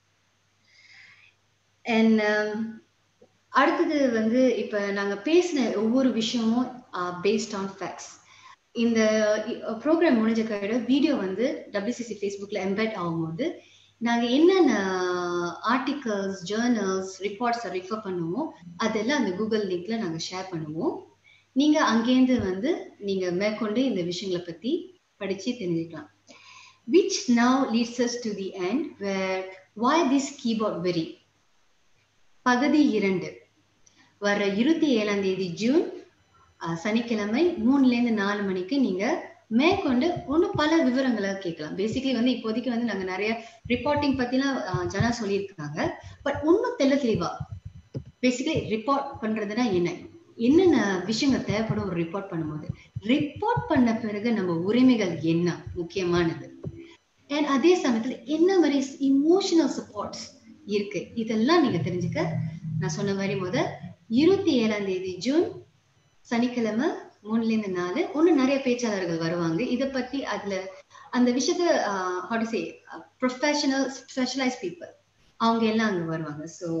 அண்ட் அடுத்தது வந்து இப்ப நாங்க பேசின ஒவ்வொரு விஷயமும் பேஸ்ட் ஆன் ஃபேக்ட்ஸ் இந்த ப்ரோக்ராம் முடிஞ்ச கையோட வீடியோ வந்து டபிள்யூசிசி ஃபேஸ்புக்ல எம்பெட் ஆகும்போது நாங்க என்னென்ன ஆர்டிகல்ஸ் ஜேர்னல்ஸ் ரிப்போர்ட்ஸ் ரெஃபர் பண்ணுவோம் அதெல்லாம் அந்த கூகுள் லிங்க்ல நாங்க ஷேர் பண்ணுவோம் நீங்க அங்கேருந்து வந்து நீங்க மேற்கொண்டு இந்த விஷயங்களை பத்தி படிச்சு தெரிஞ்சுக்கலாம் which now leads us to the end where why this keyboard very பகுதி இரண்டு வர இருபத்தி ஏழாம் தேதி ஜூன் அஹ், சனிக்கிழமை மூணுல இருந்து நாலு மணிக்கு நீங்க மேற்கொண்டு இன்னும் பல விவரங்களை கேட்கலாம் பேசிக்கலி வந்து இப்போதைக்கு வந்து நாங்க நிறைய ரிப்போர்ட்டிங் பத்திலாம் அஹ், ஜனா சொல்லியிருக்காங்க பட் இன்னும் தெள்ள தெளிவா பேசிக்கலி ரிப்போர்ட் பண்றதுன்னா என்ன என்னென்ன விஷயங்கள் தேவைப்படும் ஒரு ரிப்போர்ட் பண்ணும்போது ரிப்போர்ட் பண்ண பிறகு நம்ம உரிமைகள் என்ன முக்கியமானது அண்ட் அதே சமயத்துல என்ன மாதிரி இமோஷனல் சப்போர்ட்ஸ் இருக்கு இதெல்லாம் நீங்க தெரிஞ்சுக்க நான் சொன்ன மாதிரி முத இருபத்தி ஏழாம் தேதி ஜூன் சனிக்கிழமை மூணுல இருந்து நாலு இன்னும் நிறைய பேச்சாளர்கள் வருவாங்க இத பத்தி அதுல அந்த விஷயத்த ஹாட் சே ப்ரொஃபஷனல் ஸ்பெஷலைஸ் பீப்புள் அவங்க எல்லாம் அங்க வருவாங்க ஸோ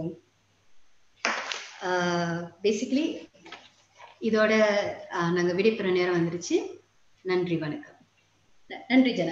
பேசிக்கலி இதோட ஆஹ், நாங்க விடைபெற நேரம் வந்துருச்சு நன்றி வணக்கம் ந- நன்றி ஜனா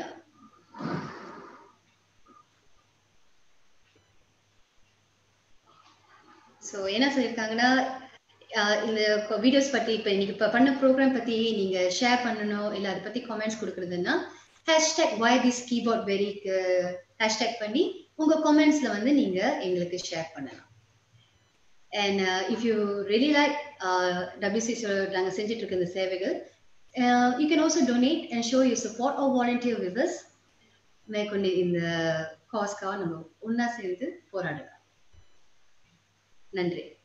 ஸோ என்ன சொல்லியிருக்காங்கன்னா ஆஹ் இந்த வீடியோஸ் பத்தி இப்போ இன்னைக்கு இப்போ பண்ண ப்ரோக்ராம் பத்தி நீங்க ஷேர் பண்ணணும் இல்லை அதை பத்தி காமெண்ட்ஸ் கொடுக்குறதுன்னா ஹேஷ்டேக் ஒய் திஸ் கீபோர்ட் வெரிக்கு ஹேஷ்டேக் பண்ணி உங்க காமெண்ட்ஸ்ல வந்து நீங்க எங்களுக்கு ஷேர் பண்ணலாம் and if you really like WCC நாங்கள் செஞ்சுட்டு இருக்க இந்த சேவைகள் you can also donate and show you support or volunteer with us மேற்கொண்டு இந்த காஸ்க்காக நம்ம ஒண்ணா சேர்ந்து போராடலாம் நன்றி